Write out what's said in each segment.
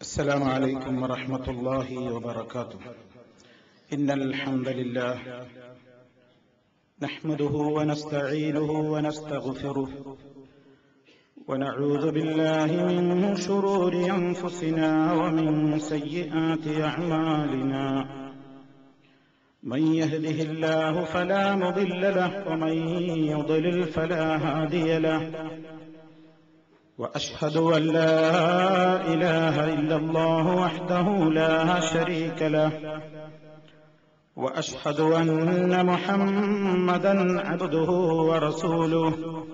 السلام عليكم ورحمة الله وبركاته إن الحمد لله نحمده ونستعينه ونستغفره ونعوذ بالله من شرور أنفسنا ومن سيئات أعمالنا من يهده الله فلا مضل له ومن يضلل فلا هادي له واشهد ان لا اله الا الله وحده لا شريك له واشهد ان محمدا عبده ورسوله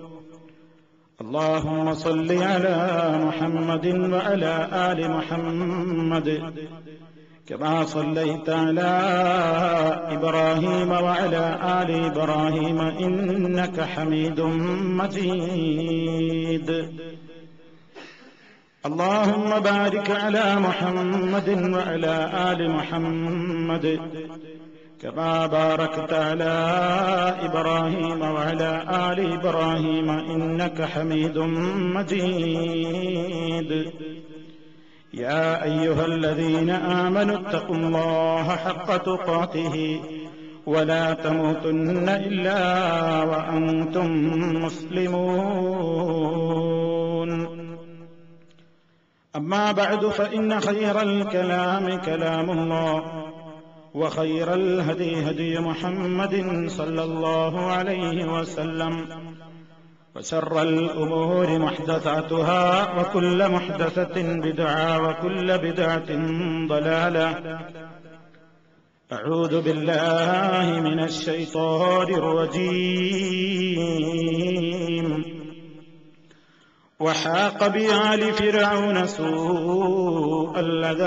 اللهم صل على محمد وعلى ال محمد كما صليت على ابراهيم وعلى ال ابراهيم انك حميد مجيد اللهم بارك على محمد وعلى آل محمد كما باركت على إبراهيم وعلى آل إبراهيم إنك حميد مجيد يا أيها الذين آمنوا اتقوا الله حق تقاته ولا تموتن إلا وأنتم مسلمون أما بعد فإن خير الكلام كلام الله وخير الهدي هدي محمد صلى الله عليه وسلم وشر الأمور محدثاتها وكل محدثة بدعة وكل بدعة ضلالة أعوذ بالله من الشيطان الرجيم وحاق بآل فرعون سوء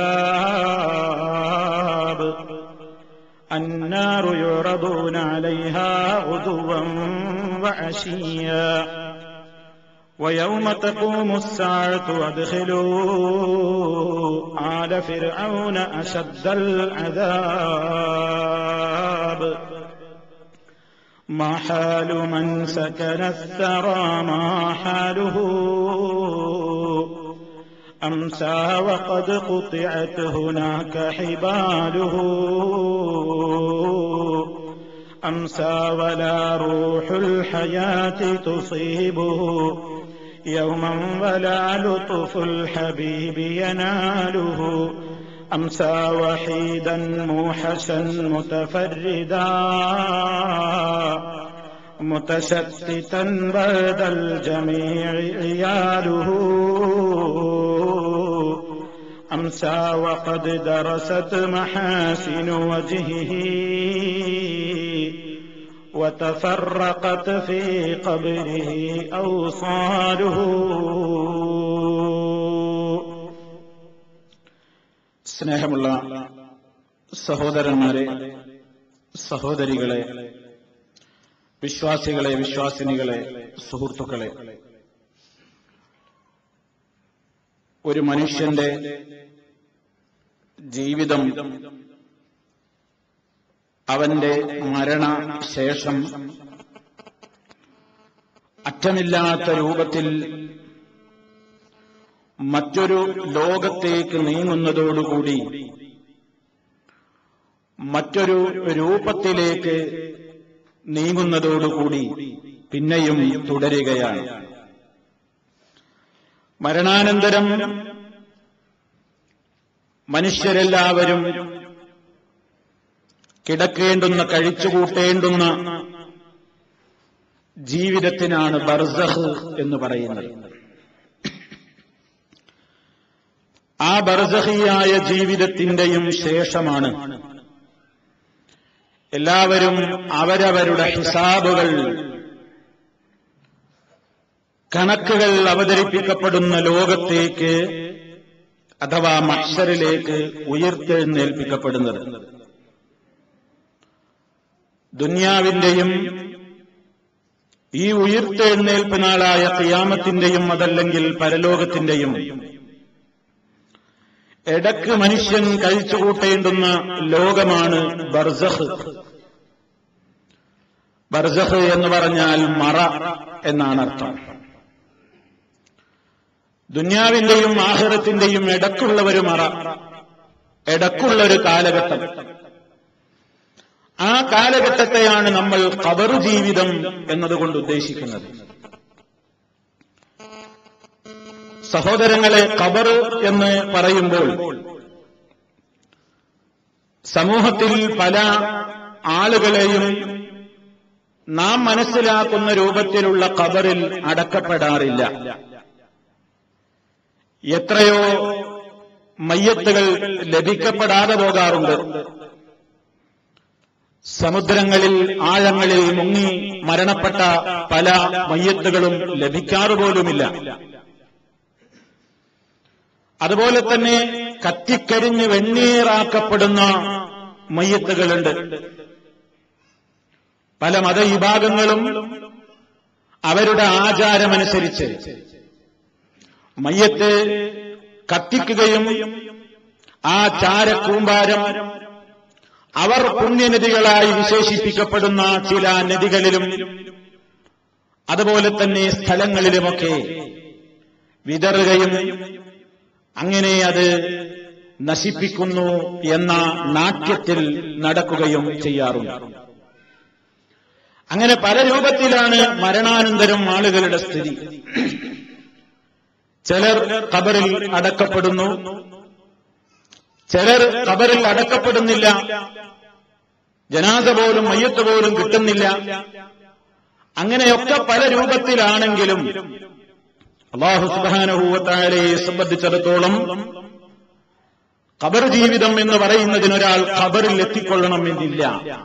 العذاب النار يعرضون عليها غدوا وعشيا ويوم تقوم الساعة أدخلوا آل فرعون أشد العذاب ما حال من سكن الثرى ما حاله أمسى وقد قطعت هناك حباله أمسى ولا روح الحياة تصيبه يوما ولا لطف الحبيب يناله أمسى وحيدا موحشا متفردا متشتتا بعد الجميع عياله أمسى وقد درست محاسن وجهه وتفرقت في قبره أوصاله സ്നേഹമുള്ള സഹോദരന്മാരെ സഹോദരികളെ വിശ്വാസികളെ വിശ്വാസിനികളെ സുഹൃത്തുക്കളെ ഒരു മനുഷ്യന്റെ ജീവിതം അവന്റെ മരണശേഷം അറ്റമില്ലാത്ത രൂപത്തിൽ മറ്റൊരു ലോകത്തേക്ക് നീങ്ങുന്നതോടുകൂടി മറ്റൊരു രൂപത്തിലേക്ക് നീങ്ങുന്നതോടുകൂടി പിന്നെയും തുടരുകയാണ് മരണാനന്തരം മനുഷ്യരെല്ലാവരും കിടക്കേണ്ടുന്ന കഴിച്ചുകൂട്ടേണ്ടുന്ന ജീവിതത്തിനാണ് ബർസഹ് എന്ന് പറയുന്നത് ആ ബർസഹിയായ ജീവിതത്തിന്റെയും ശേഷമാണ് എല്ലാവരും അവരവരുടെ ഹിസാബുകൾ കണക്കുകൾ അവതരിപ്പിക്കപ്പെടുന്ന ലോകത്തേക്ക് അഥവാ മക്ഷറിലേക്ക് ഉയർത്തെഴുന്നേൽപ്പിക്കപ്പെടുന്നത് ദുന്യാവിന്റെയും ഈ ഉയർത്തെഴുന്നേൽപ്പ് നാളായ ക്യാമത്തിന്റെയും അതല്ലെങ്കിൽ പരലോകത്തിന്റെയും ഇടക്ക് മനുഷ്യൻ കഴിച്ചുകൂട്ടേണ്ടുന്ന ലോകമാണ് ബർസഖ് ബർസഖ് എന്ന് പറഞ്ഞാൽ മറ എന്നാണ് അർത്ഥം ദുന്യാവിന്റെയും ആഹ്റത്തിന്റെയും ഇടക്കുള്ള ഒരു മറ ഇടക്കുള്ള ഒരു കാലഘട്ടം ആ കാലഘട്ടത്തെയാണ് നമ്മൾ കബർ ജീവിതം എന്നതുകൊണ്ട് ഉദ്ദേശിക്കുന്നത് സഹോദരങ്ങളെ കബർ എന്ന് പറയുമ്പോൾ സമൂഹത്തിൽ പല ആളുകളെയും നാം മനസ്സിലാക്കുന്ന രൂപത്തിലുള്ള കബറിൽ അടക്കപ്പെടാറില്ല എത്രയോ മയ്യത്തുകൾ ലഭിക്കപ്പെടാതെ പോകാറുണ്ട് സമുദ്രങ്ങളിൽ ആഴങ്ങളിൽ മുങ്ങി മരണപ്പെട്ട പല മയ്യത്തുകളും ലഭിക്കാറുപോലുമില്ല അതുപോലെ തന്നെ കത്തിക്കരിഞ്ഞ് വെണ്ണീറാക്കപ്പെടുന്ന മയ്യത്തുകളുണ്ട് പല മതവിഭാഗങ്ങളും അവരുടെ ആചാരമനുസരിച്ച് മയ്യത്ത് കത്തിക്കുകയും ആ ചാരക്കൂമ്പാരം അവർ പുണ്യനദികളായി വിശേഷിപ്പിക്കപ്പെടുന്ന ചില നദികളിലും അതുപോലെ തന്നെ സ്ഥലങ്ങളിലുമൊക്കെ വിതറുകയും അങ്ങനെ അത് നശിപ്പിക്കുന്നു എന്ന നാട്യത്തിൽ നടക്കുകയും ചെയ്യാറുണ്ട് അങ്ങനെ പല രൂപത്തിലാണ് മരണാനന്തരം ആളുകളുടെ സ്ഥിതി ചിലർ ഖബറിൽ അടക്കപ്പെടുന്നു ചിലർ ഖബറിൽ അടക്കപ്പെടുന്നില്ല ജനാസ പോലും മയ്യത്ത് പോലും കിട്ടുന്നില്ല അങ്ങനെയൊക്കെ പല രൂപത്തിലാണെങ്കിലും അള്ളാഹു സുബാനഹൂവത്തായാലയെ സംബന്ധിച്ചിടത്തോളം ഖബർ ജീവിതം എന്ന് പറയുന്നതിനൊരാൾ ഖബറിൽ എത്തിക്കൊള്ളണം എന്നില്ല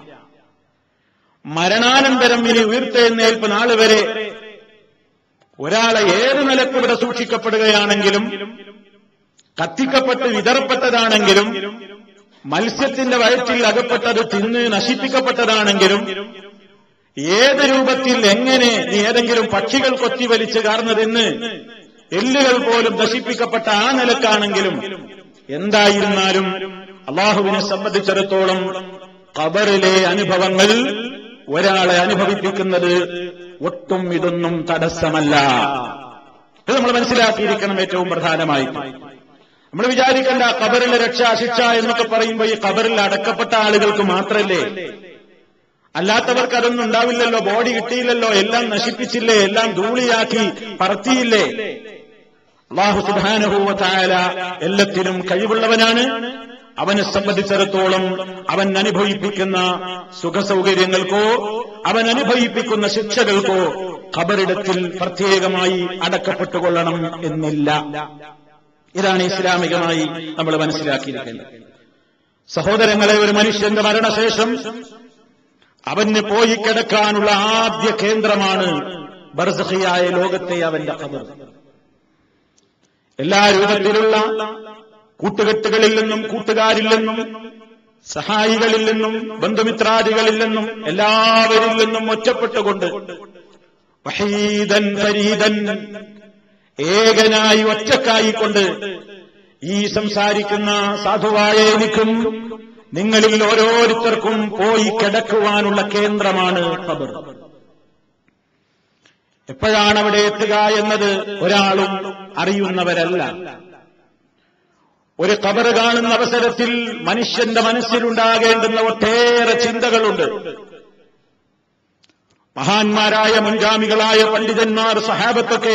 മരണാനന്തരം ഇനി ഉയർത്തെഴുന്നേൽപ്പ് നാള് വരെ ഒരാളെ ഏത് നിലക്ക് ഇവിടെ സൂക്ഷിക്കപ്പെടുകയാണെങ്കിലും കത്തിക്കപ്പെട്ട് വിതറപ്പെട്ടതാണെങ്കിലും മത്സ്യത്തിന്റെ വയറ്റിൽ അകപ്പെട്ടത് തിന്ന് നശിപ്പിക്കപ്പെട്ടതാണെങ്കിലും ഏത് രൂപത്തിൽ എങ്ങനെ നീ ഏതെങ്കിലും പക്ഷികൾ കൊത്തി വലിച്ച് കാർന്നതെന്ന് എല്ലുകൾ പോലും നശിപ്പിക്കപ്പെട്ട ആ നിലക്കാണെങ്കിലും എന്തായിരുന്നാലും അള്ളാഹുവിനെ സംബന്ധിച്ചിടത്തോളം ഖബറിലെ അനുഭവങ്ങൾ ഒരാളെ അനുഭവിപ്പിക്കുന്നത് ഒട്ടും ഇതൊന്നും തടസ്സമല്ല ഇത് നമ്മൾ മനസ്സിലാക്കിയിരിക്കണം ഏറ്റവും പ്രധാനമായി നമ്മൾ വിചാരിക്കേണ്ട ഖബറിലെ രക്ഷ ശിക്ഷ എന്നൊക്കെ പറയുമ്പോൾ ഈ ഖബറിൽ അടക്കപ്പെട്ട ആളുകൾക്ക് മാത്രല്ലേ അല്ലാത്തവർക്ക് അതൊന്നും ഉണ്ടാവില്ലല്ലോ ബോഡി കിട്ടിയില്ലല്ലോ എല്ലാം നശിപ്പിച്ചില്ലേ എല്ലാം ധൂളിയാക്കി പറത്തിയില്ലേ അള്ളാഹു സുബാനുഭൂവത്തായ എല്ലാത്തിനും കഴിവുള്ളവനാണ് അവനെ സംബന്ധിച്ചിടത്തോളം അവൻ അനുഭവിപ്പിക്കുന്ന സുഖസൗകര്യങ്ങൾക്കോ അവൻ അനുഭവിപ്പിക്കുന്ന ശിക്ഷകൾക്കോ ഖബറിടത്തിൽ പ്രത്യേകമായി അടക്കപ്പെട്ടുകൊള്ളണം എന്നില്ല ഇതാണ് ഇസ്ലാമികമായി നമ്മൾ മനസ്സിലാക്കിയിരിക്കേണ്ടത് സഹോദരങ്ങളെ ഒരു മനുഷ്യന്റെ മരണശേഷം അവന് പോയി കിടക്കാനുള്ള ആദ്യ കേന്ദ്രമാണ് ബർസഹിയായ ലോകത്തെ അവന്റെ ഖബർ എല്ലാ രൂപത്തിലുള്ള കൂട്ടുകെട്ടുകളിൽ നിന്നും കൂട്ടുകാരിൽ നിന്നും സഹായികളിൽ നിന്നും ബന്ധുമിത്രാദികളിൽ നിന്നും എല്ലാവരിൽ നിന്നും ഒറ്റപ്പെട്ടുകൊണ്ട് വഹീദൻ ഫരീദൻ ഏകനായി ഒറ്റക്കായിക്കൊണ്ട് ഈ സംസാരിക്കുന്ന സാധുവായ എനിക്കും നിങ്ങളിൽ ഓരോരുത്തർക്കും പോയി കിടക്കുവാനുള്ള കേന്ദ്രമാണ് ഖബർ എപ്പോഴാണ് അവിടെ എത്തുക എന്നത് ഒരാളും അറിയുന്നവരല്ല ഒരു ഖബർ കാണുന്ന അവസരത്തിൽ മനുഷ്യന്റെ മനസ്സിലുണ്ടാകേണ്ടുന്ന ഒട്ടേറെ ചിന്തകളുണ്ട് മഹാന്മാരായ മുൻഗാമികളായ പണ്ഡിതന്മാർ സഹാബത്തൊക്കെ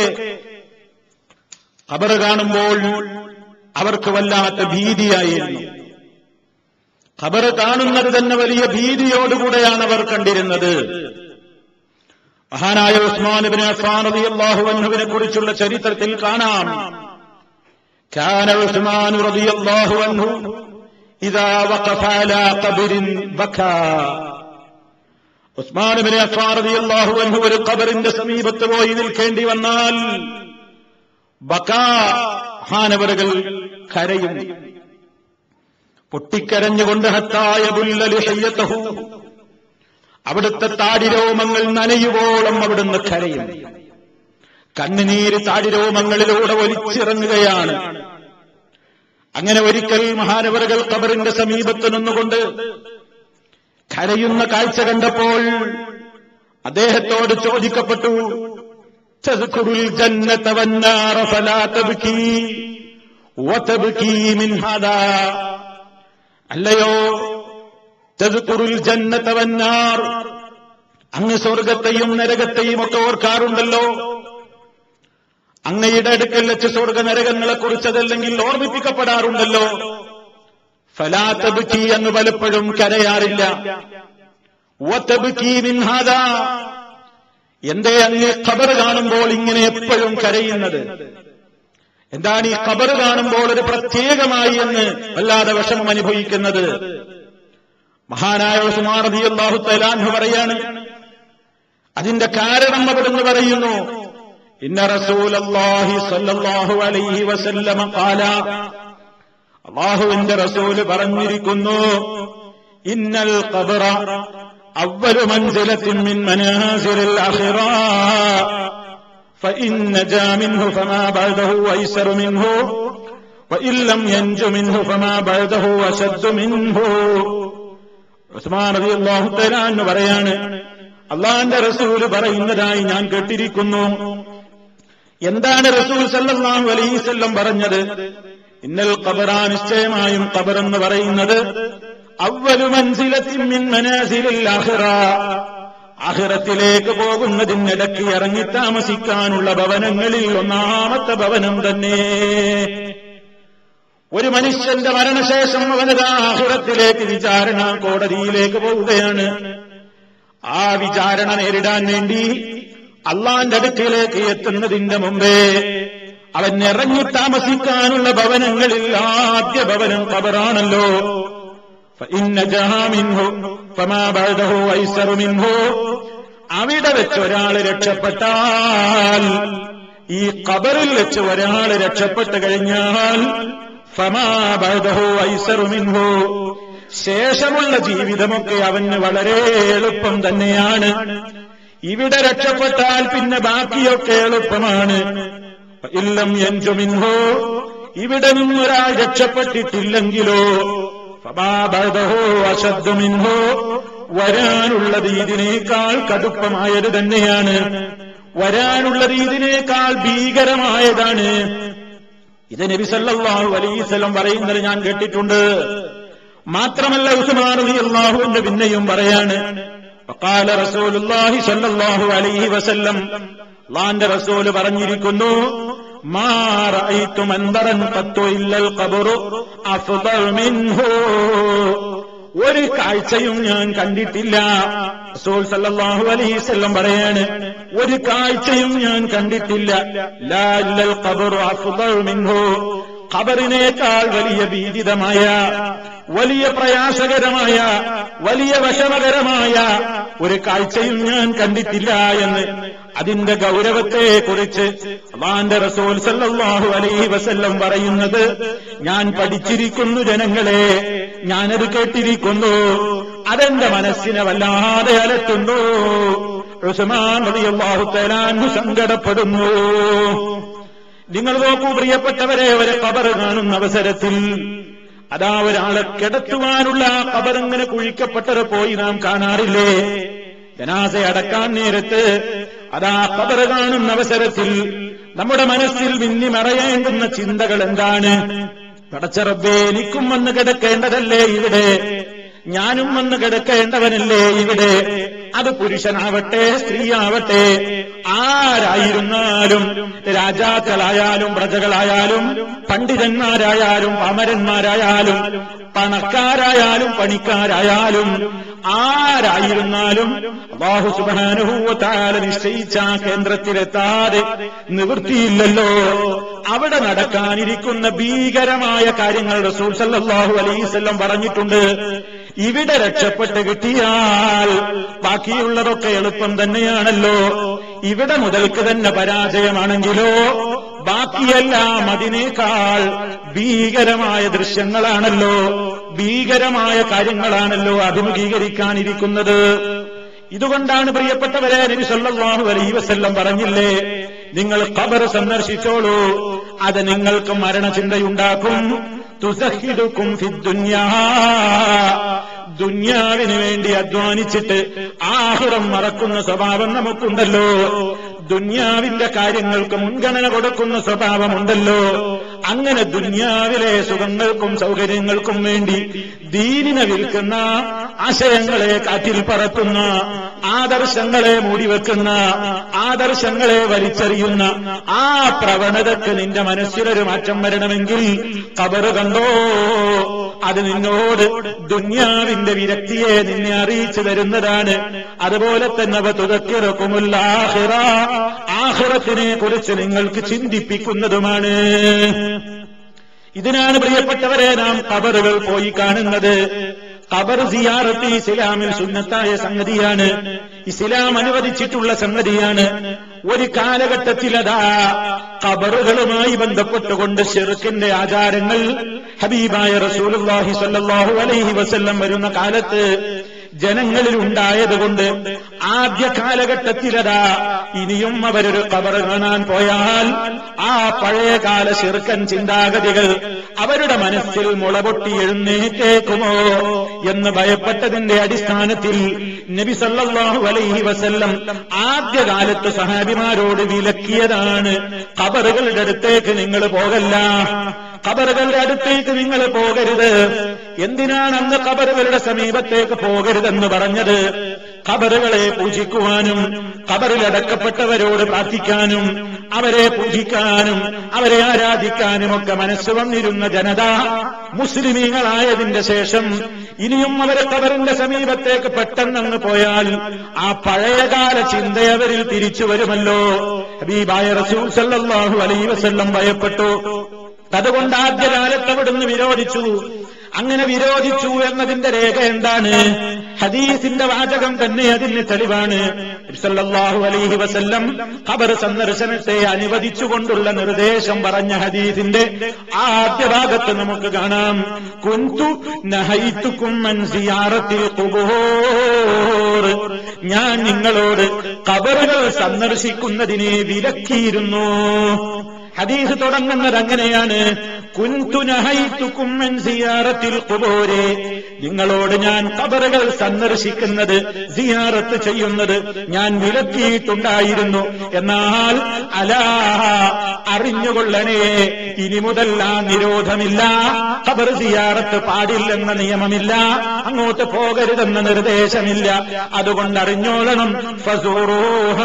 ഖബർ കാണുമ്പോൾ അവർക്ക് വല്ലാത്ത ഭീതിയായിരുന്നു ഖബർ കാണുന്നത് തന്നെ വലിയ ഭീതിയോടുകൂടെയാണ് അവർ കണ്ടിരുന്നത് മഹാനായ ഉസ്മാൻ ബിൻ അഫ്ഫാൻ റളിയല്ലാഹു അൻഹുവിനെ കുറിച്ചുള്ള ചരിത്രത്തിൽ കാണാം كان عثمان رضي الله عنه إذا وقف على قبر بكى ഉസ്മാൻ ബിൻ അഫ്ഫാൻ റളിയല്ലാഹു അൻഹു ഒരു ഖബറിന്റെ സമീപത്ത് പോയി നിൽക്കേണ്ടി വന്നാൽ ബക്കാ ഹാനവറുകൾ കരയും പൊട്ടിക്കരഞ്ഞുകൊണ്ട് ഹത്തായ ബുല്ലലുഹയ്യത്തഹു അവിടുത്തെ താടിരോമങ്ങൾ നനയുവോളം അവിടുന്ന് കരയും കണ്ണുനീര് താടിരോമങ്ങളിലൂടെ ഒലിച്ചിറങ്ങുകയാണ് അങ്ങനെ ഒരിക്കൽ മഹാനവറുകൾ കബറിന്റെ സമീപത്ത് നിന്നുകൊണ്ട് കരയുന്ന കാഴ്ച കണ്ടപ്പോൾ അദ്ദേഹത്തോട് ചോദിക്കപ്പെട്ടു تذكر الجنة والنار فلا تبكي وتبكي من هذا അല്ലയോ തذكرുൽ ജന്നത വന്നാർ അങ്ങ് സ്വർഗത്തെയും നരകത്തെയും ഒക്കെ ഓർക്കാറുണ്ടല്ലോ അങ്ങയുടെ അടുക്കൽ വെച്ച് സ്വർഗ നരകങ്ങളെ കുറിച്ചതല്ലെങ്കിൽ ഓർമ്മിപ്പിക്കപ്പെടാറുണ്ടല്ലോ ഫലാത്തബുക്കി എന്ന് പലപ്പോഴും കരയാറില്ല ഓത്തബുക്കി മിൻഹാദ എന്തേ അങ്ങ് ഖബർ കാണുമ്പോൾ ഇങ്ങനെ എപ്പോഴും കരയുന്നത് എന്താണ് ഈ ഖബർ കാണുമ്പോൾ ഒരു പ്രത്യേകമായി എന്ന് വല്ലാതെ വിഷമം അനുഭവിക്കുന്നത് മഹാനായ ഉസ്മാൻ റളിയല്ലാഹു തആലാഹു പറയാണ് അതിന്റെ കാരണം അവിടുന്ന് പറയുന്നു ഇന്ന റസൂലല്ലാഹി സ്വല്ലല്ലാഹു അലൈഹി വസല്ലമ ഖാല അള്ളാഹുവിന്റെ റസൂല് പറഞ്ഞിരിക്കുന്നു ഇന്നൽ ഖബറ അവ്വലു മൻസിലത്തിൻ മിൻ മനാസിലിൽ ആഖിറ فإن نجا منه فما بعده أيسر منه وإن لم ينج منه فما بعده أشد منه ഉസ്മാൻ റളിയല്ലാഹു തആല എന്ന് പറയാണ് അള്ളാന്റെ റസൂല് പറയുന്നതായി ഞാൻ കേട്ടിരിക്കുന്നു എന്താണ് റസൂൽ സല്ലല്ലാഹു അലൈഹി വസല്ലം പറഞ്ഞത് ഇന്നൽ ഖബറ നിശ്ചയമായും ഖബർ എന്ന് പറയുന്നത് അവ്വലു മൻസിലത്തിൻ മിൻ മനാസിലിൽ ആഖിറ ആഖിറത്തിലേക്ക് പോകുന്നതിനിടയ്ക്ക് ഇറങ്ങി താമസിക്കാനുള്ള ഭവനങ്ങളിൽ ഒന്നാമത്തെ ഭവനം തന്നെ ഒരു മനുഷ്യന്റെ മരണശേഷം അവനത് ആഹുറത്തിലേക്ക് വിചാരണ കോടതിയിലേക്ക് പോവുകയാണ് ആ വിചാരണ നേരിടാൻ വേണ്ടി അള്ളാന്റെ അടുക്കിലേക്ക് എത്തുന്നതിന്റെ മുമ്പേ അവൻ ഇറങ്ങി താമസിക്കാനുള്ള ഭവനങ്ങളിൽ ആദ്യ ഭവനം കബറാണല്ലോ അവിടെ വെച്ച് ഒരാൾ രക്ഷപ്പെട്ടാൽ ഈ കബറിൽ വെച്ച് ഒരാൾ രക്ഷപ്പെട്ടു കഴിഞ്ഞാൽ ഫമാബഹു ഐസറുമിൻഹു ശേഷമുള്ള ജീവിതമൊക്കെ അവന് വളരെ എളുപ്പം തന്നെയാണ് ഇവിടെ രക്ഷപ്പെട്ടാൽ പിന്നെ ബാക്കിയൊക്കെ എളുപ്പമാണ് ഇല്ലം എൻജുമിൻഹോ ഇവിടെ നിന്നൊരാൾ രക്ഷപ്പെട്ടിട്ടില്ലെങ്കിലോ ഫമാബഹു അശദ്മിൻഹോ വരാനുള്ളത് ഇതിനേക്കാൾ കടുപ്പമായത് തന്നെയാണ് വരാനുള്ളത് ഇതിനേക്കാൾ ഭീകരമായതാണ് ഇത് നബി സല്ലല്ലാഹു അലൈഹി വസല്ലം പറയുന്നത് ഞാൻ കേട്ടിട്ടുണ്ട് മാത്രമല്ല ഉസ്മാൻ റളിയല്ലാഹുവിന്റെ പിന്നെയും പറയാണ് وقال رسول الله صلى الله عليه وسلم അള്ളാന്റെ റസൂല് പറഞ്ഞിരിക്കുന്നു മാ റഅയ്തു മൻദറൻ ഖത്തു ഇല്ലൽ ഖബറു അഫ്ദൽ മിൻഹു ഒരു കാഴ്ചയും ഞാൻ കണ്ടിട്ടില്ല റസൂൽ സല്ലല്ലാഹു അലൈഹി വസല്ലം പറയാണ് ഒരു കാഴ്ചയും ഞാൻ കണ്ടിട്ടില്ല ലാ ഇല്ലൽ ഖബറു അഫ്ദൽ മിൻഹു ഖബറിനേക്കാൾ വലിയ ഭീതിതമായ വലിയ പ്രയാസകരമായ വലിയ വശമകരമായ ഒരു കാഴ്ചയും ഞാൻ കണ്ടിട്ടില്ല എന്ന് അതിന്റെ ഗൗരവത്തെ കുറിച്ച് അള്ളാന്റെ റസൂൽ സല്ലല്ലാഹു അലൈഹി വസല്ലം പറയുന്നത് ഞാൻ പഠിച്ചിരിക്കുന്നു ജനങ്ങളെ ഞാനത് കേട്ടിരിക്കുന്നു അതെന്റെ മനസ്സിനെ വല്ലാതെ അലട്ടുന്നു ഉസ്മാൻ റളിയല്ലാഹു തആല സങ്കടപ്പെടുന്നു നിങ്ങൾ നോക്കൂ പ്രിയപ്പെട്ടവരെ ഒരു കബർ കാണുന്ന അവസരത്തിൽ അതാ ഒരാളെ കിടത്തുവാനുള്ള ആ കബറിങ്ങനെ കുഴിക്കപ്പെട്ടത് പോയി നാം കാണാറില്ലേ ജനാസ അടക്കാൻ നേരത്ത് അതാ കബർ കാണുന്ന അവസരത്തിൽ നമ്മുടെ മനസ്സിൽ മിന്നി മറയേണ്ടുന്ന ചിന്തകൾ എന്താണ് പടച്ചറബേ എനിക്കും വന്ന് കിടക്കേണ്ടതല്ലേ ഇവിടെ ഞാനും വന്ന് കിടക്കേണ്ടവനല്ലേ ഇവിടെ അത് പുരുഷനാവട്ടെ സ്ത്രീയാവട്ടെ ആരായിരുന്നാലും രാജാക്കളായാലും പ്രജകളായാലും പണ്ഡിതന്മാരായാലും അമരന്മാരായാലും പണക്കാരായാലും പണിക്കാരായാലും ആരായിരുന്നാലും അള്ളാഹു സുബാനുഭൂവത്താല നിശ്ചയിച്ച ആ കേന്ദ്രത്തിലെത്താതെ നിവൃത്തിയില്ലല്ലോ അവിടെ നടക്കാനിരിക്കുന്ന ഭീകരമായ കാര്യങ്ങൾ റസൂൽ സല്ലല്ലാഹു അലൈവല്ലം പറഞ്ഞിട്ടുണ്ട് ഇവിടെ രക്ഷപ്പെട്ട് കിട്ടിയാൽ ബാക്കിയുള്ളതൊക്കെ എളുപ്പം തന്നെയാണല്ലോ ഇവിടെ മുതൽക്ക് തന്നെ പരാജയമാണെങ്കിലോ ബാക്കിയെല്ലാം അതിനേക്കാൾ ഭീകരമായ ദൃശ്യങ്ങളാണല്ലോ ഭീകരമായ കാര്യങ്ങളാണല്ലോ അഭിമുഖീകരിക്കാനിരിക്കുന്നത് ഇതുകൊണ്ടാണ് പ്രിയപ്പെട്ടവരെ നബി സല്ലല്ലാഹു അലൈഹി വസല്ലം പറഞ്ഞില്ലേ നിങ്ങൾ ഖബർ സന്ദർശിച്ചോളൂ അത് നിങ്ങൾക്ക് മരണചിന്തയുണ്ടാക്കും തുസഹിദുക്കും ഫിദ്ദുന്യാ ദുന്യാവിന് വേണ്ടി അധ്വാനിച്ചിട്ട് ആഹുറം മറക്കുന്ന സ്വഭാവം നമുക്കുണ്ടല്ലോ ദുന്യാവിന്റെ കാര്യങ്ങൾക്ക് മുൻഗണന കൊടുക്കുന്ന സ്വഭാവമുണ്ടല്ലോ അങ്ങനെ ദുന്യാവിലെ സുഖങ്ങൾക്കും സൗകര്യങ്ങൾക്കും വേണ്ടി ദീനിനെ വിൽക്കുന്ന ആശയങ്ങളെ കാറ്റിൽ പറത്തുന്ന ആദർശങ്ങളെ മൂടിവെക്കുന്ന ആദർശങ്ങളെ വലിച്ചെറിയുന്ന ആ പ്രവണതക്ക് നിന്റെ മനസ്സിലൊരു മാറ്റം വരണമെങ്കിൽ കബറ് കണ്ടോ അത് നിന്നോട് ദുന്യാവിന്റെ വിരക്തിയെ നിന്നെ അറിയിച്ചു തരുന്നതാണ് അതുപോലെ തന്നെ അവ തുതക്കിറക്കുമുള്ള ആഹിറ ആഹിറത്തിനെ കുറിച്ച് നിങ്ങൾക്ക് ചിന്തിപ്പിക്കുന്നതുമാണ് ഇതിനാണ് പ്രിയപ്പെട്ടവരെ നാം കബറുകൾ പോയി കാണുന്നത് ഖബർ സിയാറത്ത് ഇസ്ലാമിൽ സുന്നത്തായ സംഗതിയാണ് ഇസ്ലാം അനുവദിച്ചിട്ടുള്ള സംഗതിയാണ് ഒരു കാലഘട്ടത്തിൽ അതാ ഖബറുകളുമായി ബന്ധപ്പെട്ടുകൊണ്ട് ഷെറുക്കിന്റെ ആചാരങ്ങൾ ഹബീബായ റസൂലുള്ളാഹി സ്വല്ലല്ലാഹു അലൈഹി വസല്ലം വരുന്ന കാലത്ത് ജനങ്ങളിൽ ഉണ്ടായതുകൊണ്ട് ആദ്യ കാലഘട്ടത്തിലതാ ഇനിയും അവരൊരു കബർ കാണാൻ പോയാൽ ആ പഴയകാല ശിർക്കൻ ചിന്താഗതികൾ അവരുടെ മനസ്സിൽ മുളപൊട്ടി എഴുന്നേറ്റേക്കുമോ എന്ന് ഭയപ്പെട്ടതിന്റെ അടിസ്ഥാനത്തിൽ നബി സല്ലല്ലാഹു അലൈഹി വസല്ലം ആദ്യകാലത്ത് സഹാബിമാരോട് വിലക്കിയതാണ് കബറുകളുടെ അടുത്തേക്ക് നിങ്ങൾ പോകല്ല കബറുകളുടെ അടുത്തേക്ക് നിങ്ങൾ പോകരുത് എന്തിനാണ് അന്ന് കബറുകളുടെ സമീപത്തേക്ക് പോകരുതെന്ന് പറഞ്ഞത് കബറുകളെ പൂജിക്കുവാനും കബറിൽ അടക്കപ്പെട്ടവരോട് പ്രാർത്ഥിക്കാനും അവരെ പൂജിക്കാനും അവരെ ആരാധിക്കാനും ഒക്കെ മനസ്സ് വന്നിരുന്ന ജനത മുസ്ലിമീങ്ങളായതിന്റെ ശേഷം ഇനിയും അവരെ കബറിന്റെ സമീപത്തേക്ക് പെട്ടെന്നങ്ങ് പോയാൽ ആ പഴയകാല ചിന്തയവരിൽ തിരിച്ചു വരുമല്ലോ ഹബീബായ റസൂൽ സല്ലല്ലാഹു അലൈഹി വസല്ലം ഭയപ്പെട്ടു അതുകൊണ്ട് ആദ്യകാലത്ത് അവിടുന്ന് വിരോധിച്ചു അങ്ങനെ വിരോധിച്ചു എന്നതിന്റെ രേഖ എന്താണ് ഹദീസിന്റെ വാചകം തന്നെ അതിന് തെളിവാണ് സല്ലല്ലാഹു അലൈഹി വസല്ലം ഖബർ സന്ദർശനത്തെ അനുവദിച്ചുകൊണ്ടുള്ള നിർദ്ദേശം പറഞ്ഞ ഹദീസിന്റെ ആദ്യ ഭാഗത്ത് നമുക്ക് കാണാം കുന്തു നഹൈത്തുക്കും മൻ സിയാറത്തിൽ ഖുബൂർ ഞാൻ നിങ്ങളോട് ഖബറുകൾ സന്ദർശിക്കുന്നതിനെ വിലക്കിയിരുന്നു ഹദീസ് തുടങ്ങുന്നത് അങ്ങനെയാണ് കുൻതുനഹൈത്തുക്കും സിയാറത്തിൽ കുബോരെ നിങ്ങളോട് ഞാൻ കബറുകൾ സന്ദർശിക്കുന്നത് സിയാറത്ത് ചെയ്യുന്നത് ഞാൻ വിലക്കിയിട്ടുണ്ടായിരുന്നു എന്നാൽ അലാ അറിഞ്ഞുകൊള്ളണേ ഇനി മുതൽ ആ നിരോധമില്ല ഖബർ സിയാറത്ത് പാടില്ലെന്ന നിയമമില്ല അങ്ങോട്ട് പോകരുതെന്ന നിർദ്ദേശമില്ല അതുകൊണ്ട് അറിഞ്ഞോളണം ഫസൂറൂഹ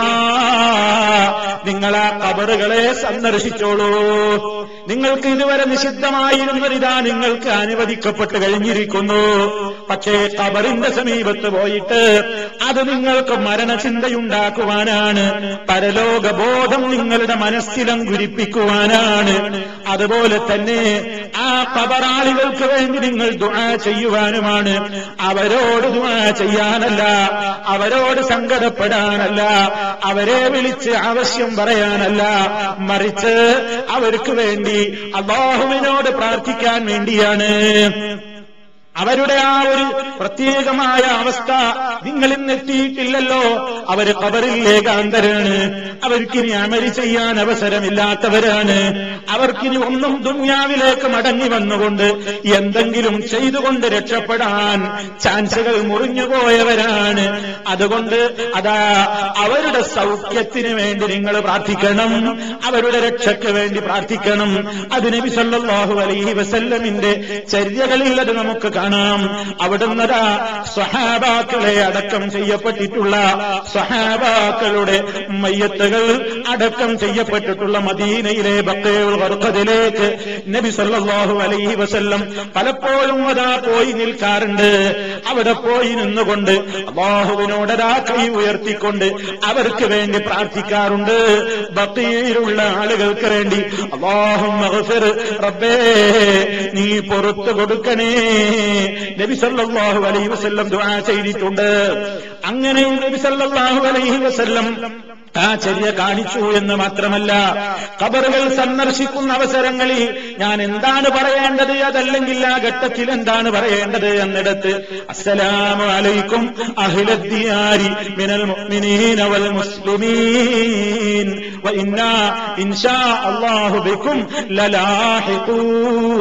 നിങ്ങൾ ആ കബറുകളെ സന്ദർശിച്ചോളൂ നിങ്ങൾക്ക് ഇതുവരെ നിഷിദ്ധമായിരുന്നൊരിതാ നിങ്ങൾക്ക് അനുവദിക്കപ്പെട്ട് കഴിഞ്ഞിരിക്കുന്നു പക്ഷേ കബറിന്റെ സമീപത്ത് പോയിട്ട് അത് നിങ്ങൾക്ക് മരണചിന്തയുണ്ടാക്കുവാനാണ് പരലോക ബോധം നിങ്ങളുടെ മനസ്സിലങ്കുരിപ്പിക്കുവാനാണ് അതുപോലെ തന്നെ ആ കബറാളികൾക്ക് വേണ്ടി നിങ്ങൾ ദുആ ചെയ്യുവാനുമാണ് അവരോട് ദുആ ചെയ്യാനല്ല അവരോട് സങ്കടപ്പെടാനല്ല അവരെ വിളിച്ച് ആവശ്യം പറയാനല്ല മറിച്ച് അവർക്ക് വേണ്ടി അള്ളാഹുവിനോട് പ്രാർത്ഥിക്കാൻ വേണ്ടിയാണ് അവരുടെ ആ ഒരു പ്രത്യേകമായ അവസ്ഥ നിങ്ങൾ ഇന്നെത്തിയിട്ടില്ലല്ലോ അവര് കബറിൽ ഏകാന്തരാണ് അവർക്കിനി അമരി ചെയ്യാൻ അവസരമില്ലാത്തവരാണ് അവർക്കിനി ഒന്നും ദുന്യാവിലേക്ക് മടങ്ങി വന്നുകൊണ്ട് എന്തെങ്കിലും ചെയ്തുകൊണ്ട് രക്ഷപ്പെടാൻ ചാൻസുകൾ മുറിഞ്ഞുപോയവരാണ് അതുകൊണ്ട് അതാ അവരുടെ സൗഖ്യത്തിന് വേണ്ടി നിങ്ങൾ പ്രാർത്ഥിക്കണം അവരുടെ രക്ഷയ്ക്ക് വേണ്ടി പ്രാർത്ഥിക്കണം അത് നബി സല്ലല്ലാഹു അലൈഹി വസല്ലമിന്റെ ചര്യകളിൽ അത് നമുക്ക് കാണാം അവിടുന്നതാ സ്വഹാബാക്കളെ അടക്കം ചെയ്യപ്പെട്ടിട്ടുള്ള സ്വഹാബാക്കളുടെ മയ്യത്തുകൾ അടക്കം ചെയ്യപ്പെട്ടിട്ടുള്ള മദീനയിലെ ബക്കയുൽ വർക്കതിലേക്ക് നബി സല്ലല്ലാഹു അലൈഹി വസല്ലം പലപ്പോഴും അതാ പോയി നിൽക്കാറുണ്ട് അവിടെ പോയി നിന്നുകൊണ്ട് അള്ളാഹുവിനോടതാ കൈ ഉയർത്തിക്കൊണ്ട് അവർക്ക് വേണ്ടി പ്രാർത്ഥിക്കാറുണ്ട് ബക്കയിലുള്ള ആളുകൾക്ക് വേണ്ടി അള്ളാഹും റബ്ബേ നീ പുറത്തു കൊടുക്കണേ നബി സല്ലല്ലാഹു അലൈഹി വസല്ലം ദുആ ചെയ്തിട്ടുണ്ട് അങ്ങനെ നബി സല്ലല്ലാഹു അലൈഹി വസല്ലം ആ ചര്യ കാണിച്ചു എന്ന് മാത്രമല്ല കബറുകൾ സന്ദർശിക്കുന്ന അവസരങ്ങളിൽ ഞാൻ എന്താണ് പറയേണ്ടത് അതല്ലെങ്കിൽ ആ ഘട്ടത്തിൽ എന്താണ് പറയേണ്ടത് എന്നിടത്ത് അസ്സലാമു അലൈക്കും അഹ്ലദ്ദിയാരി മിനൽ മുഅ്മിനീന വൽ മുസ്ലിമീൻ വ ഇന്നാ ഇൻഷാ അല്ലാഹു ബിക്കും ലലാഹിഖൂൻ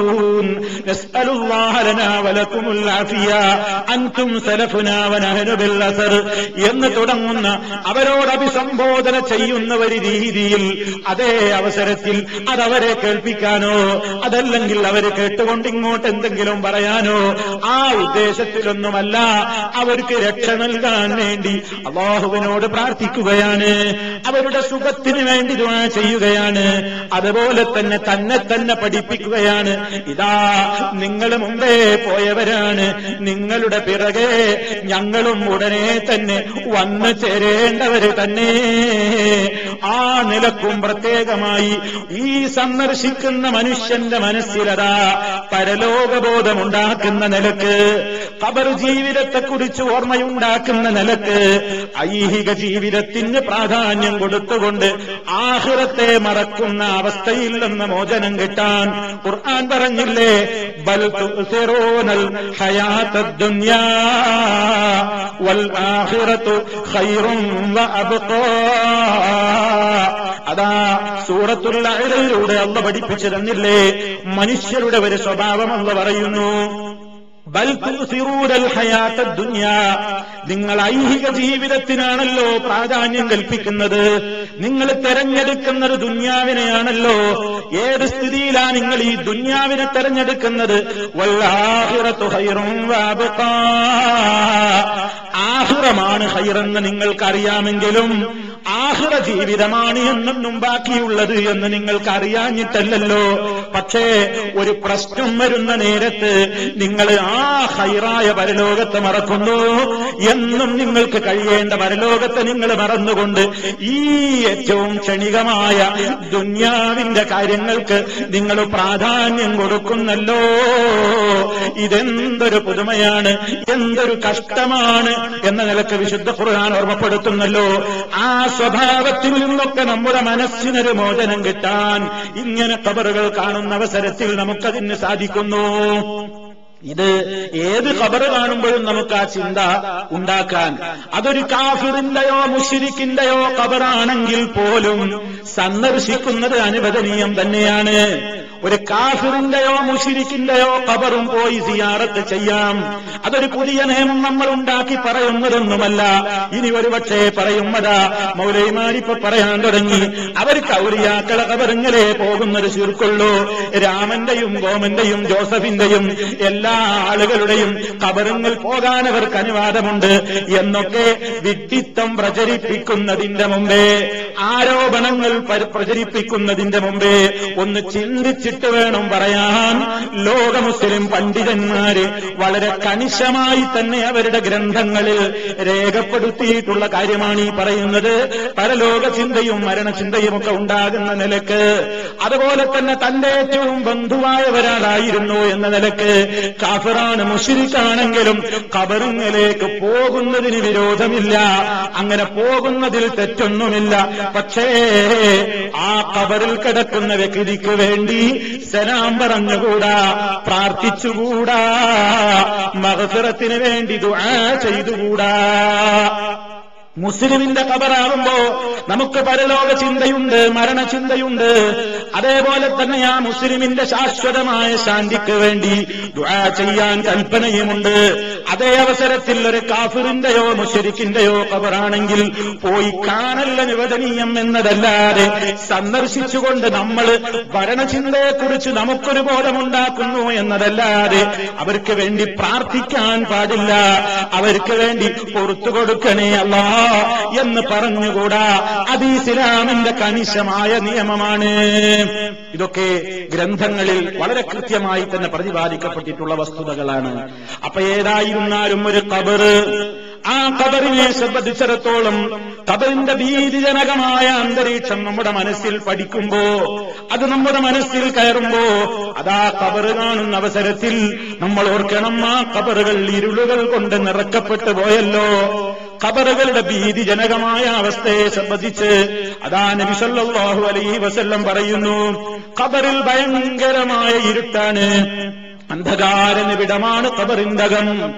يقولون نسأل الله لنا ولكم العافية أنتم سلفنا ونحن بالأثر എന്ന് തുടങ്ങുന്ന അവരോട് അഭിസംബോധന ചെയ്യുന്ന ഒരു രീതിയിൽ അതേ അവസരത്തിൽ അതവരെ കേൾപ്പിക്കാനോ അതല്ലെങ്കിൽ അവര് കേട്ടുകൊണ്ട് ഇങ്ങോട്ട് എന്തെങ്കിലും പറയാനോ ആ ഉദ്ദേശത്തിലൊന്നുമല്ല അവർക്ക് രക്ഷ നൽകാൻ വേണ്ടി അള്ളാഹുവിനോട് പ്രാർത്ഥിക്കുകയാണ് അവരുടെ സുഖത്തിന് വേണ്ടി ദുആ ചെയ്യുകയാണ് അതുപോലെ തന്നെ തന്നെ തന്നെ പഠിപ്പിക്കുകയാണ് ഇതാ നിങ്ങൾ മുമ്പേ പോയവരാണ് നിങ്ങളുടെ പിറകെ ഞങ്ങളും ഉടനെ തന്നെ വന്നു ചേരേണ്ടവര് തന്നെ ആ നിലക്കും പ്രത്യേകമായി ഈ സന്ദർശിക്കുന്ന മനുഷ്യന്റെ മനസ്സിലതാ പരലോകബോധമുണ്ടാക്കുന്ന നിലക്ക് ഖബർ ജീവിതത്തെക്കുറിച്ച് ഓർമ്മയുണ്ടാക്കുന്ന നിലക്ക് ഐഹിക ജീവിതത്തിന് പ്രാധാന്യം കൊടുത്തുകൊണ്ട് ആഹ്റത്തെ മറക്കുന്ന അവസ്ഥയിൽ നിന്ന് മോചനം കിട്ടാൻ ഖുർആൻ പറഞ്ഞില്ലേ ബൽ തുസിറൂനൽ ഹയാത്തദ് ദുനിയാ വൽ ആഖിറത്തു ഖൈറും വ അബ്ഖാ അതാ സൂറത്തുള്ള അഴയിലൂടെ അല്ല പഠിപ്പിച്ചു തന്നില്ലേ മനുഷ്യരുടെ ഒരു സ്വഭാവം അല്ല പറയുന്നു ബൽ തുസിറൂനൽ ഹയാത്തദ് ദുനിയാ നിങ്ങൾ ഐഹിക ജീവിതത്തിനാണല്ലോ പ്രാധാന്യം കൽപ്പിക്കുന്നത് നിങ്ങൾ തെരഞ്ഞെടുക്കുന്നത് ദുന്യാവിനെയാണല്ലോ ഏത് സ്ഥിതിയിലാ നിങ്ങൾ ഈ ദുന്യാവിനെ തെരഞ്ഞെടുക്കുന്നത് വല്ലാഹിറത്തു ഹൈറും വാബഖാ. ആഹിറമാണ് ഹൈറെന്ന് നിങ്ങൾക്കറിയാമെങ്കിലും ആഹിറ ജീവിതമാണ് എന്നും ബാക്കിയുള്ളത് എന്ന് നിങ്ങൾക്ക് അറിയാഞ്ഞിട്ടല്ലല്ലോ പക്ഷേ ഒരു പ്രശ്നം വരുന്ന നേരത്ത് നിങ്ങൾ ആ ഹൈറായ പരലോകത്തെ മറക്കുന്നു എന്നും നിങ്ങൾക്ക് കഴിയേണ്ട പരലോകത്തെ നിങ്ങൾ മറന്നുകൊണ്ട് ഈ ഏറ്റവും ക്ഷണികമായ ദുന്യാവിന്റെ കാര്യങ്ങൾക്ക് നിങ്ങൾ പ്രാധാന്യം കൊടുക്കുന്നല്ലോ ഇതെന്തൊരു പുതുമയാണ് എന്തൊരു കഷ്ടമാണ് എന്ന നിലക്ക് വിശുദ്ധ ഖുർആൻ ഓർമ്മപ്പെടുത്തുന്നല്ലോ ആ സ്വഭാവത്തിൽ നിന്നൊക്കെ നമ്മുടെ മനസ്സിനൊരു മോചനം കിട്ടാൻ ഇങ്ങനെ കബറുകൾ കാണുന്ന അവസരത്തിൽ നമുക്കതിന് സാധിക്കുന്നു ഇത് ഏത് ഖബർ കാണുമ്പോഴും നമുക്ക് ആ ചിന്ത ഉണ്ടാക്കാൻ അതൊരു കാഫിറിന്റെയോ മുഷിരിക്കിന്റെയോ ഖബറാണെങ്കിൽ പോലും സന്ദർശിക്കുന്നത് അനുവദനീയം തന്നെയാണ് ഒരു കാഫിറിന്റെയോ മുഷിരിക്കിന്റെയോ ഖബറും പോയി സിയാറത്ത് ചെയ്യാം അതൊരു പുതിയ നിയമം നമ്മൾ ഉണ്ടാക്കി പറയുന്നതൊന്നുമല്ല ഇനി ഒരുപക്ഷെ പറയുമതാ മൗലൈമാരിപ്പോ പറയാൻ തുടങ്ങി അവർ കൗരിയാക്കളെ ഖബറിങ്ങളെ പോകുന്നത് ചുരുക്കുള്ളൂ രാമന്റെയും ഗോമന്റെയും ജോസഫിന്റെയും എല്ലാ ആളുകളുടെയും കബറുങ്ങൾ പോകാൻ അവർക്ക് അനുവാദമുണ്ട് എന്നൊക്കെ വിഡിത്തം പ്രചരിപ്പിക്കുന്നതിന്റെ മുമ്പേ ആരോപണങ്ങൾ പര- പ്രചരിപ്പിക്കുന്നതിന്റെ മുമ്പേ ഒന്ന് ചിന്തിച്ചിട്ട് വേണം പറയാൻ ലോക മുസ്ലിം പണ്ഡിതന്മാര് വളരെ കണിശമായി തന്നെ അവരുടെ ഗ്രന്ഥങ്ങളിൽ രേഖപ്പെടുത്തിയിട്ടുള്ള കാര്യമാണ് ഈ പറയുന്നത് പരലോക ചിന്തയും മരണചിന്തയും ഒക്കെ ഉണ്ടാകുന്ന നിലക്ക് അതുപോലെ തന്നെ തന്റെ ഏറ്റവും ബന്ധുവായ ഒരാളായിരുന്നു എന്ന നിലക്ക് കാഫിറാണ് മുഷിരിക്കാണെങ്കിലും കബറിങ്ങളിലേക്ക് പോകുന്നതിന് വിരോധമില്ല അങ്ങനെ പോകുന്നതിൽ തെറ്റൊന്നുമില്ല പക്ഷേ ആ കബറിൽ കിടക്കുന്ന വ്യക്തിക്ക് വേണ്ടി സലാം പറഞ്ഞുകൂടാ പ്രാർത്ഥിച്ചുകൂടാ മഹഫിറത്തിന് വേണ്ടി ദുആ ചെയ്തുകൂടാ മുസ്ലിമിന്റെ കബറാകുമ്പോ നമുക്ക് പരലോക ചിന്തയുണ്ട് മരണചിന്തയുണ്ട് അതേപോലെ തന്നെ ആ മുസ്ലിമിന്റെ ശാശ്വതമായ ശാന്തിക്ക് വേണ്ടി ദുആ ചെയ്യാൻ കൽപ്പനയുമുണ്ട് അതേ അവസരത്തിൽ ഒരു കാഫിറിന്റെയോ മുഷരിക്കിന്റെയോ കബറാണെങ്കിൽ പോയി കാണൽ അനുവദനീയം എന്നതല്ലാതെ സന്ദർശിച്ചുകൊണ്ട് നമ്മൾ ഭരണചിന്തയെക്കുറിച്ച് നമുക്കൊരു ബോധമുണ്ടാക്കുന്നു എന്നതല്ലാതെ അവർക്ക് വേണ്ടി പ്രാർത്ഥിക്കാൻ പാടില്ല അവർക്ക് വേണ്ടി പുറത്തു കൊടുക്കണേ അല്ലാ എന്ന് പറഞ്ഞുകൂടാ അത് ഇസ്ലാമിന്റെ കണിശമായ നിയമമാണ് ഇതൊക്കെ ഗ്രന്ഥങ്ങളിൽ വളരെ കൃത്യമായി തന്നെ പ്രതിപാദിക്കപ്പെട്ടിട്ടുള്ള വസ്തുതകളാണ് അപ്പൊ ഏതായിരുന്നാലും ഒരു കബറ് ആ കബറിനെ സംബന്ധിച്ചിടത്തോളം കബറിന്റെ ഭീതിജനകമായ അന്തരീക്ഷം നമ്മുടെ മനസ്സിൽ പഠിക്കുമ്പോ അത് നമ്മുടെ മനസ്സിൽ കയറുമ്പോ അതാ കബറ് കാണുന്ന അവസരത്തിൽ നമ്മൾ ഓർക്കണം ആ കബറുകൾ ഇരുളുകൾ കൊണ്ട് നിറക്കപ്പെട്ടു പോയല്ലോ ഖബറുകളുടെ ഭീതിജനകമായ അവസ്ഥയെ സംബന്ധിച്ച് അതാ നബി സല്ലല്ലാഹു അലൈഹി വസല്ലം പറയുന്നു ഖബറിൽ ഭയങ്കരമായ ഇരുട്ടാണ് അന്ധകാര നിബിഡമാണ് ഖബറിന്റെ അകം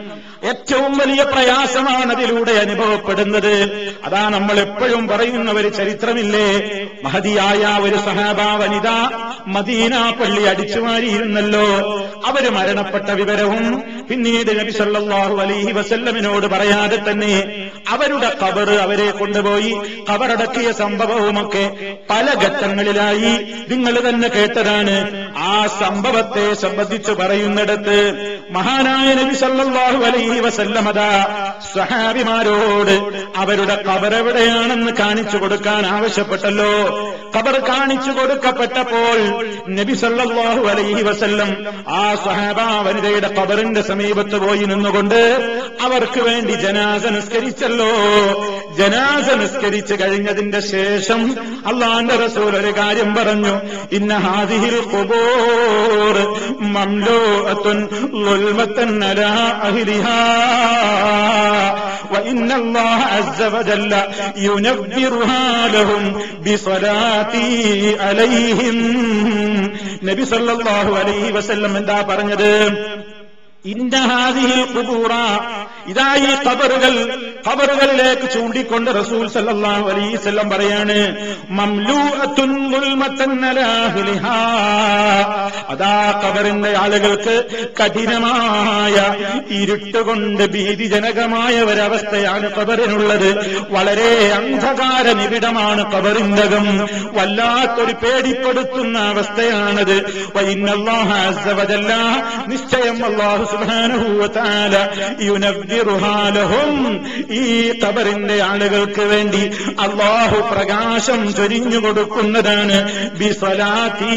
ഏറ്റവും വലിയ പ്രയാസമാണ് അതിലൂടെ അനുഭവപ്പെടുന്നത് അതാ നമ്മൾ എപ്പോഴും പറയുന്ന ഒരു ചരിത്രമില്ലേ മഹതിയായ ഒരു സഹാബ വനിത മദീന പള്ളി അടിച്ചുമാരിയിരുന്നല്ലോ അവര് മരണപ്പെട്ട വിവരവും പിന്നീട് നബി സല്ലല്ലാഹു അലൈഹി വസല്ലമിനോട് പറയാതെ തന്നെ അവരുടെ കബർ അവരെ കൊണ്ടുപോയി കബറടക്കിയ സംഭവവുമൊക്കെ പല ഘട്ടങ്ങളിലായി നിങ്ങൾ തന്നെ കേട്ടതാണ് ആ സംഭവത്തെ സംബന്ധിച്ച് പറയുന്നിടത്ത് മഹാനായ നബി സല്ലല്ലാഹു അലൈഹി വസല്ലമത സ്വഹാബിമാരോട് അവരുടെ കബർ എവിടെയാണെന്ന് കാണിച്ചു കൊടുക്കാൻ ആവശ്യപ്പെട്ടല്ലോ കബർ കാണിച്ചു കൊടുക്കപ്പെട്ടപ്പോൾ നബി സല്ലല്ലാഹു അലൈഹി വസല്ലം ആ സ്വഹാബ വനിതയുടെ കബറിന്റെ സമീപത്ത് പോയി നിന്നുകൊണ്ട് അവർക്ക് വേണ്ടി ജനാസ നിസ്കരിച്ചല്ലോ ജനാസ നിസ്കരിച്ചു കഴിഞ്ഞതിന്റെ ശേഷം അള്ളാന്റെ റസൂൽ ഒരു കാര്യം പറഞ്ഞു ഇന്ന ഹാദിഹിൽ ഖുബൂർ മംലൂഅത്തുൻ ളുൽമത്തൻ അലാ അഹ്ലിഹാ وإن الله عز وجل ينبرها لهم بصلاتي عليهم നബി സല്ലല്ലാഹു അലൈഹി വസല്ലം എന്താ പറഞ്ഞത് ഇന്നഹാദിഹിൽ ഖുബൂറ ഇതാ ഈ ഖബറുകൾ ഖബറുകളിലേക്ക് ചൂണ്ടിക്കൊണ്ട് റസൂൽ സല്ലല്ലാഹു അലൈഹി വസല്ലം പറയാണ് മംലൂഅത്തുൻ മുൽമത്തൻ അലാ അഹ്ലിഹാ അതാ ഖബറിന്റെ ആളുകൾക്ക് കഠിനമായ ഇരുട്ടുകൊണ്ട് ഭീതിജനകമായ ഒരവസ്ഥയാണ് ഖബറിനുള്ളത് വളരെ അന്ധകാര നിബിഡമാണ് ഖബറിന്റകം വല്ലാത്തൊരു പേടിപ്പെടുത്തുന്ന അവസ്ഥയാണത് വൈന്നല്ലാഹ അസ്സ വജല്ല നിശ്ചയം അല്ലാഹു സുബ്ഹാനഹു വതആല യുനവ്വിറുഹാ ലഹും ഈ ഖബറിന്റെ ആളുകൾക്ക് വേണ്ടി അല്ലാഹു പ്രകാശം ചൊരിഞ്ഞു കൊടുക്കുന്നതാണ് ബിസലാത്തി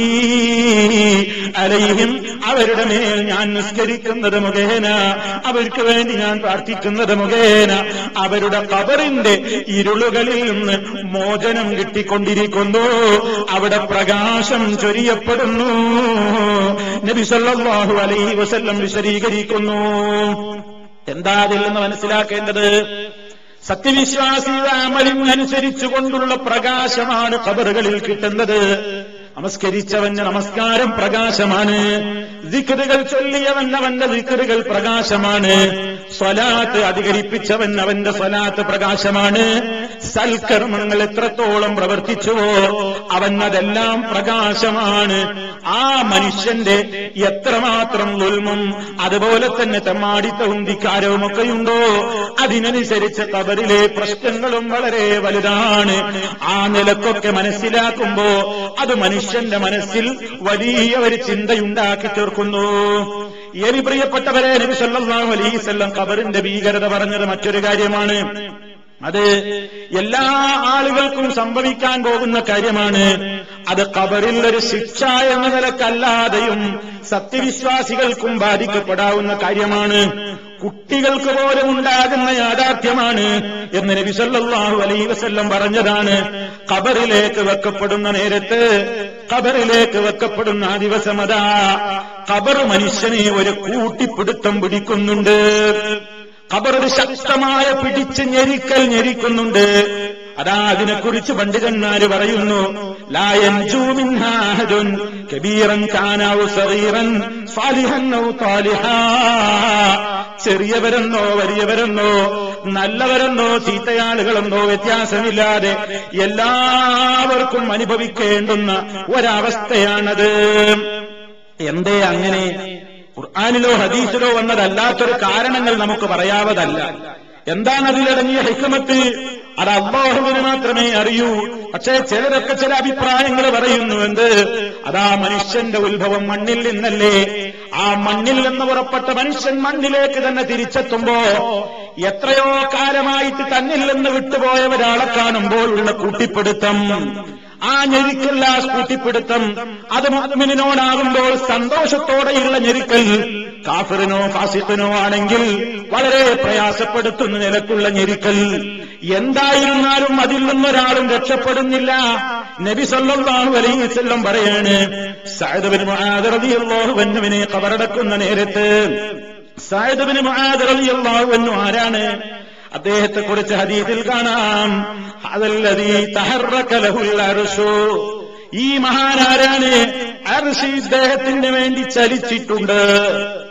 അലൈഹിം അവരുടെ മേൽ ഞാൻ നിസ്കരിക്കുന്നത് മുഖേന അവർക്ക് വേണ്ടി ഞാൻ പ്രാർത്ഥിക്കുന്നത് മുഖേന അവരുടെ ഖബറിന്റെ ഇരുളുകളിൽ നിന്ന് മോചനം കിട്ടിക്കൊണ്ടിരിക്കുന്നു അവിടെ പ്രകാശം ചൊരിയപ്പെടുന്നു നബി സല്ലല്ലാഹു അലൈഹി വസല്ലം വിശദീകരിക്കുന്നു എന്താ അതിൽ നിന്ന് മനസ്സിലാക്കേണ്ടത് സത്യവിശ്വാസിയുടെ അമലിനനുസരിച്ചുകൊണ്ടുള്ള പ്രകാശമാണ് ഖബറുകളിൽ കിട്ടുന്നത് നമസ്കരിച്ചവന് നമസ്കാരം പ്രകാശമാണ് ദിക്കറുകൾ ചൊല്ലിയവൻ അവന്റെ ദിക്കറുകൾ പ്രകാശമാണ് സ്വലാത്ത് അധികരിപ്പിച്ചവൻ അവന്റെ സ്വലാത്ത് പ്രകാശമാണ് സൽക്കർമ്മങ്ങൾ എത്രത്തോളം പ്രവർത്തിച്ചുവോ അവൻ അതെല്ലാം പ്രകാശമാണ് ആ മനുഷ്യന്റെ എത്രമാത്രം ഉൽമും അതുപോലെ തന്നെ തെമ്മാടിത്തവും ധിക്കാരവും ഒക്കെയുണ്ടോ അതിനനുസരിച്ച് കബറിലെ പ്രശ്നങ്ങളും വളരെ വലുതാണ് ആ നിലക്കൊക്കെ മനസ്സിലാക്കുമ്പോ അത് മനുഷ്യന്റെ മനസ്സിൽ വലിയ ഒരു ചിന്തയുണ്ടാക്കി തീർക്കുന്നു ഇനി പ്രിയപ്പെട്ടവരെ നബി സല്ലല്ലാഹു അലൈഹി വസല്ലം ഖബറിന്റെ ഭീകരത പറഞ്ഞത് മറ്റൊരു കാര്യമാണ് അത് എല്ലാ ആളുകൾക്കും സംഭവിക്കാൻ പോകുന്ന കാര്യമാണ് അത് ഖബറിൽ ഒരു ശിക്ഷ എന്ന നിലക്കല്ലാതെയും സത്യവിശ്വാസികൾക്കും ബാധിക്കപ്പെടാവുന്ന കാര്യമാണ് കുട്ടികൾക്ക് പോലും ഉണ്ടാകുന്ന യാഥാർത്ഥ്യമാണ് എന്ന് നബി സല്ലല്ലാഹു അലൈഹി വസല്ലം പറഞ്ഞതാണ് ഖബറിലേക്ക് വെക്കപ്പെടുന്ന നേരത്ത് ഖബറിലേക്ക് വെക്കപ്പെടുന്ന ആ ദിവസമതാ ഖബർ മനുഷ്യനെ ഒരു കൂട്ടിപ്പിടുത്തം പിടിക്കുന്നുണ്ട് ഖബർ ഒരു ശക്തമായ പിടിച്ച് ഞെരിക്കൽ ഞെരിക്കുന്നുണ്ട് അതാ അതിനെക്കുറിച്ച് പണ്ഡിതന്മാര് പറയുന്നു ലായൻജൂമിൻഹാഹദുൻ കബീറൻ കാനാവു സറീറൻ സാലിഹൻ ഔ താലിഹാ ചെറിയവരെന്നോ വലിയവരെന്നോ നല്ലവരെന്നോ ചീത്തയാളുകളെന്നോ വ്യത്യാസമില്ലാതെ എല്ലാവർക്കും അനുഭവിക്കേണ്ടുന്ന ഒരവസ്ഥയാണത് എന്തേ അങ്ങനെ ഖുർആാനിലോ ഹദീസിലോ വന്നതല്ലാത്തൊരു കാരണങ്ങൾ നമുക്ക് പറയാവതല്ല എന്താണ് അതിലടങ്ങിയ ഹിക്മത്ത് അത് അള്ളാഹുവിന് മാത്രമേ അറിയൂ പക്ഷേ ചിലരൊക്കെ ചില അഭിപ്രായങ്ങൾ പറയുന്നു എന്ത് അതാ മനുഷ്യന്റെ ഉത്ഭവം മണ്ണിൽ നിന്നല്ലേ ആ മണ്ണിൽ നിന്ന് പുറപ്പെട്ട മനുഷ്യൻ മണ്ണിലേക്ക് തന്നെ തിരിച്ചെത്തുമ്പോ എത്രയോ കാലമായിട്ട് തന്നിൽ നിന്ന് വിട്ടുപോയ ഒരാളെ കാണുമ്പോൾ ഉള്ള കൂട്ടിപ്പിടുത്തം ആ ഞെരുക്കല്ല കൂട്ടിപ്പിടുത്തം അത് മുഅ്മിനോടാകുമ്പോൾ സന്തോഷത്തോടെയുള്ള ഞെരുക്കൽ കാഫിറിനോ ഫാസിഖിനോ ആണെങ്കിൽ വളരെ പ്രയാസപ്പെടുത്തുന്ന നിലക്കുള്ള ഞെരുക്കൽ എന്തായിരുന്നാലും അതിൽ നിന്നൊരാളും രക്ഷപ്പെടുന്നില്ല നബി സല്ലല്ലാഹു അലൈഹി വസല്ലം പറയാണ് സഅദ് ബിൻ മുആദ് റളിയല്ലാഹു അൻഹുവിനെ ഖബറടക്കുന്ന നേരത്ത് സഅദ് ബിൻ മുആദ് റളിയല്ലാഹു അൻഹു ആരാണ് അദ്ദേഹത്തെ കുറിച്ച് ഹദീസിൽ കാണാം അതല്ലതീ തഹറക്കലഹുൽ അർശു ഈ മഹാനാരാണ് അർശി ഇദ്ദേഹത്തിന് വേണ്ടി ചലിച്ചിട്ടുണ്ട്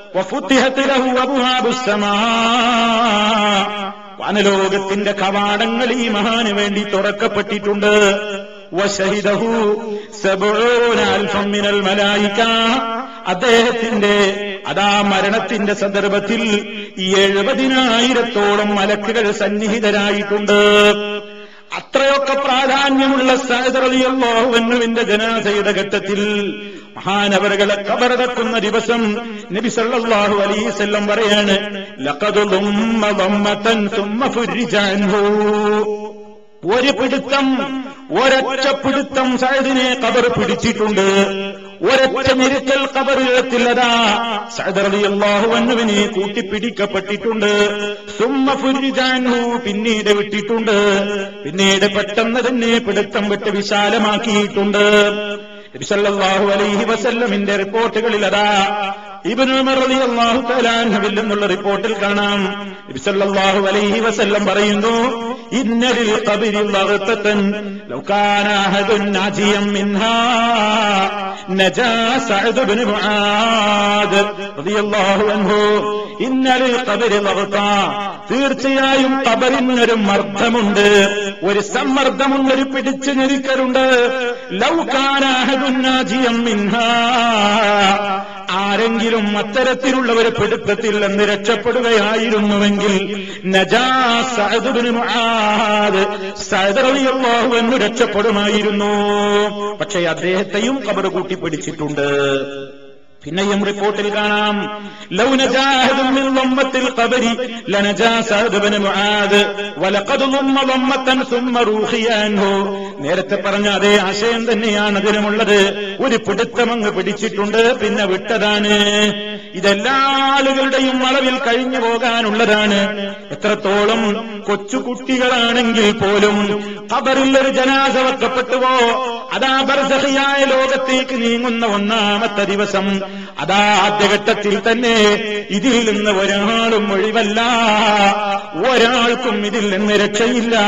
وفتحت له أبواب السماء വാനലോകത്തിന്റെ കവാടങ്ങൾ ഈ മഹാന് വേണ്ടി തുറക്കപ്പെട്ടിട്ടുണ്ട് വശഹിദഹു സബഊന അൽഫം മിനൽ മലായിക അദ്ദേഹത്തിന്റെ അതാ മരണത്തിന്റെ സന്ദർഭത്തിൽ എഴുപതിനായിരത്തോളം മലക്കുകൾ സന്നിഹിതരായിട്ടുണ്ട് അത്രയൊക്കെ പ്രാധാന്യമുള്ള സഹദറിയല്ലോഹുവിന്റെ ജനാസയുടെ ഘട്ടത്തിൽ മഹാനവറുകളെ കബറടക്കുന്ന ദിവസം നബി സല്ലല്ലാഹു അലൈഹിസല്ലം പറയാണ് ലഖദ് ദുമ്മ ദമ്മതൻ സുമ്മ ഫുരിജ അൻഹു ഒരു പിടുത്തം ഒരൊറ്റ പിടുത്തം സഹദിനെ കബർ പിടിച്ചിട്ടുണ്ട് ഒരൊറ്റ നിരുത്തൽ കബറിലെത്തില്ലതാ സഹദറിയല്ലാഹുവന്നുവിനെ കൂട്ടിപ്പിടിക്കപ്പെട്ടിട്ടുണ്ട് സുമ്മ ഫുരിജാൻഹു പിന്നീട് വിട്ടിട്ടുണ്ട് പിന്നീട് പെട്ടെന്ന് തന്നെ പിടുത്തം വിട്ട് വിശാലമാക്കിയിട്ടുണ്ട് നബിസല്ലാഹു അലൈഹി വസല്ലമിന്റെ റിപ്പോർട്ടുകളിൽ അതാ ഇബ്നു ഉമർ റളിയല്ലാഹു തആല അൻഹുവിൽ നിന്നുള്ള റിപ്പോർട്ടിൽ കാണാം നബി സല്ലല്ലാഹു അലൈഹി വസല്ലം പറയുന്നു ഇന്നലിൽ ഖബരി ലഗ്തതൻ ലൗ കാന അഹദുൻ നാജിയം മിൻഹാ നജാ സഅദ് ഇബ്നു മുആദ് റളിയല്ലാഹു അൻഹു ഇന്നലിൽ ഖബരി ലഗ്ത തീർച്ചയായും ഖബറിനൊരു മർദ്ദമുണ്ട് ഒരു സമ്മർദ്ദമുണ്ട് ഒരു പിടിച്ചു ഞെരുക്കലുണ്ട് ലൗ കാന അഹദുൻ നാജിയം മിൻഹാ ആരെങ്കിലും അത്തരത്തിലുള്ള ഒരു പിടുത്തത്തിൽ നിന്ന് രക്ഷപ്പെടുകയായിരുന്നുവെങ്കിൽ എന്ന് രക്ഷപ്പെടുമായിരുന്നു പക്ഷേ അദ്ദേഹത്തെയും കബർ കൂട്ടിപ്പിടിച്ചിട്ടുണ്ട് പിന്നെയും റിപ്പോർട്ടിൽ കാണാം ലൗനജാഹദുമ്മിൽ ഖബരി ലനജാ സഅദ് ഇബ്നു മുആദ് വലഖദ് ളമ്മ ളമ്മതൻ സുമ്മ റൂഹിയ അൻഹു നേരത്തെ പറഞ്ഞ അതേ ആശയം തന്നെയാണ് അതിനുമുള്ളത് ഒരു പിടുത്തമങ്ങ് പിടിച്ചിട്ടുണ്ട് പിന്നെ വിട്ടതാണ് ഇതെല്ലാ ആളുകളുടെയും അളവിൽ കഴിഞ്ഞു പോകാനുള്ളതാണ് എത്രത്തോളം കൊച്ചുകുട്ടികളാണെങ്കിൽ പോലും ഖബറിൽ ഒരു ജനാസ വെക്കപ്പെട്ടുവോ അതാ ബർസഹിയായ ലോകത്തേക്ക് നീങ്ങുന്ന ഒന്നാമത്തെ ദിവസം അതാ ആദ്യഘട്ടത്തിൽ തന്നെ ഇതിൽ നിന്ന് ഒരാളും ഒഴിവല്ല ഒരാൾക്കും ഇതിൽ നിന്ന് രക്ഷയില്ല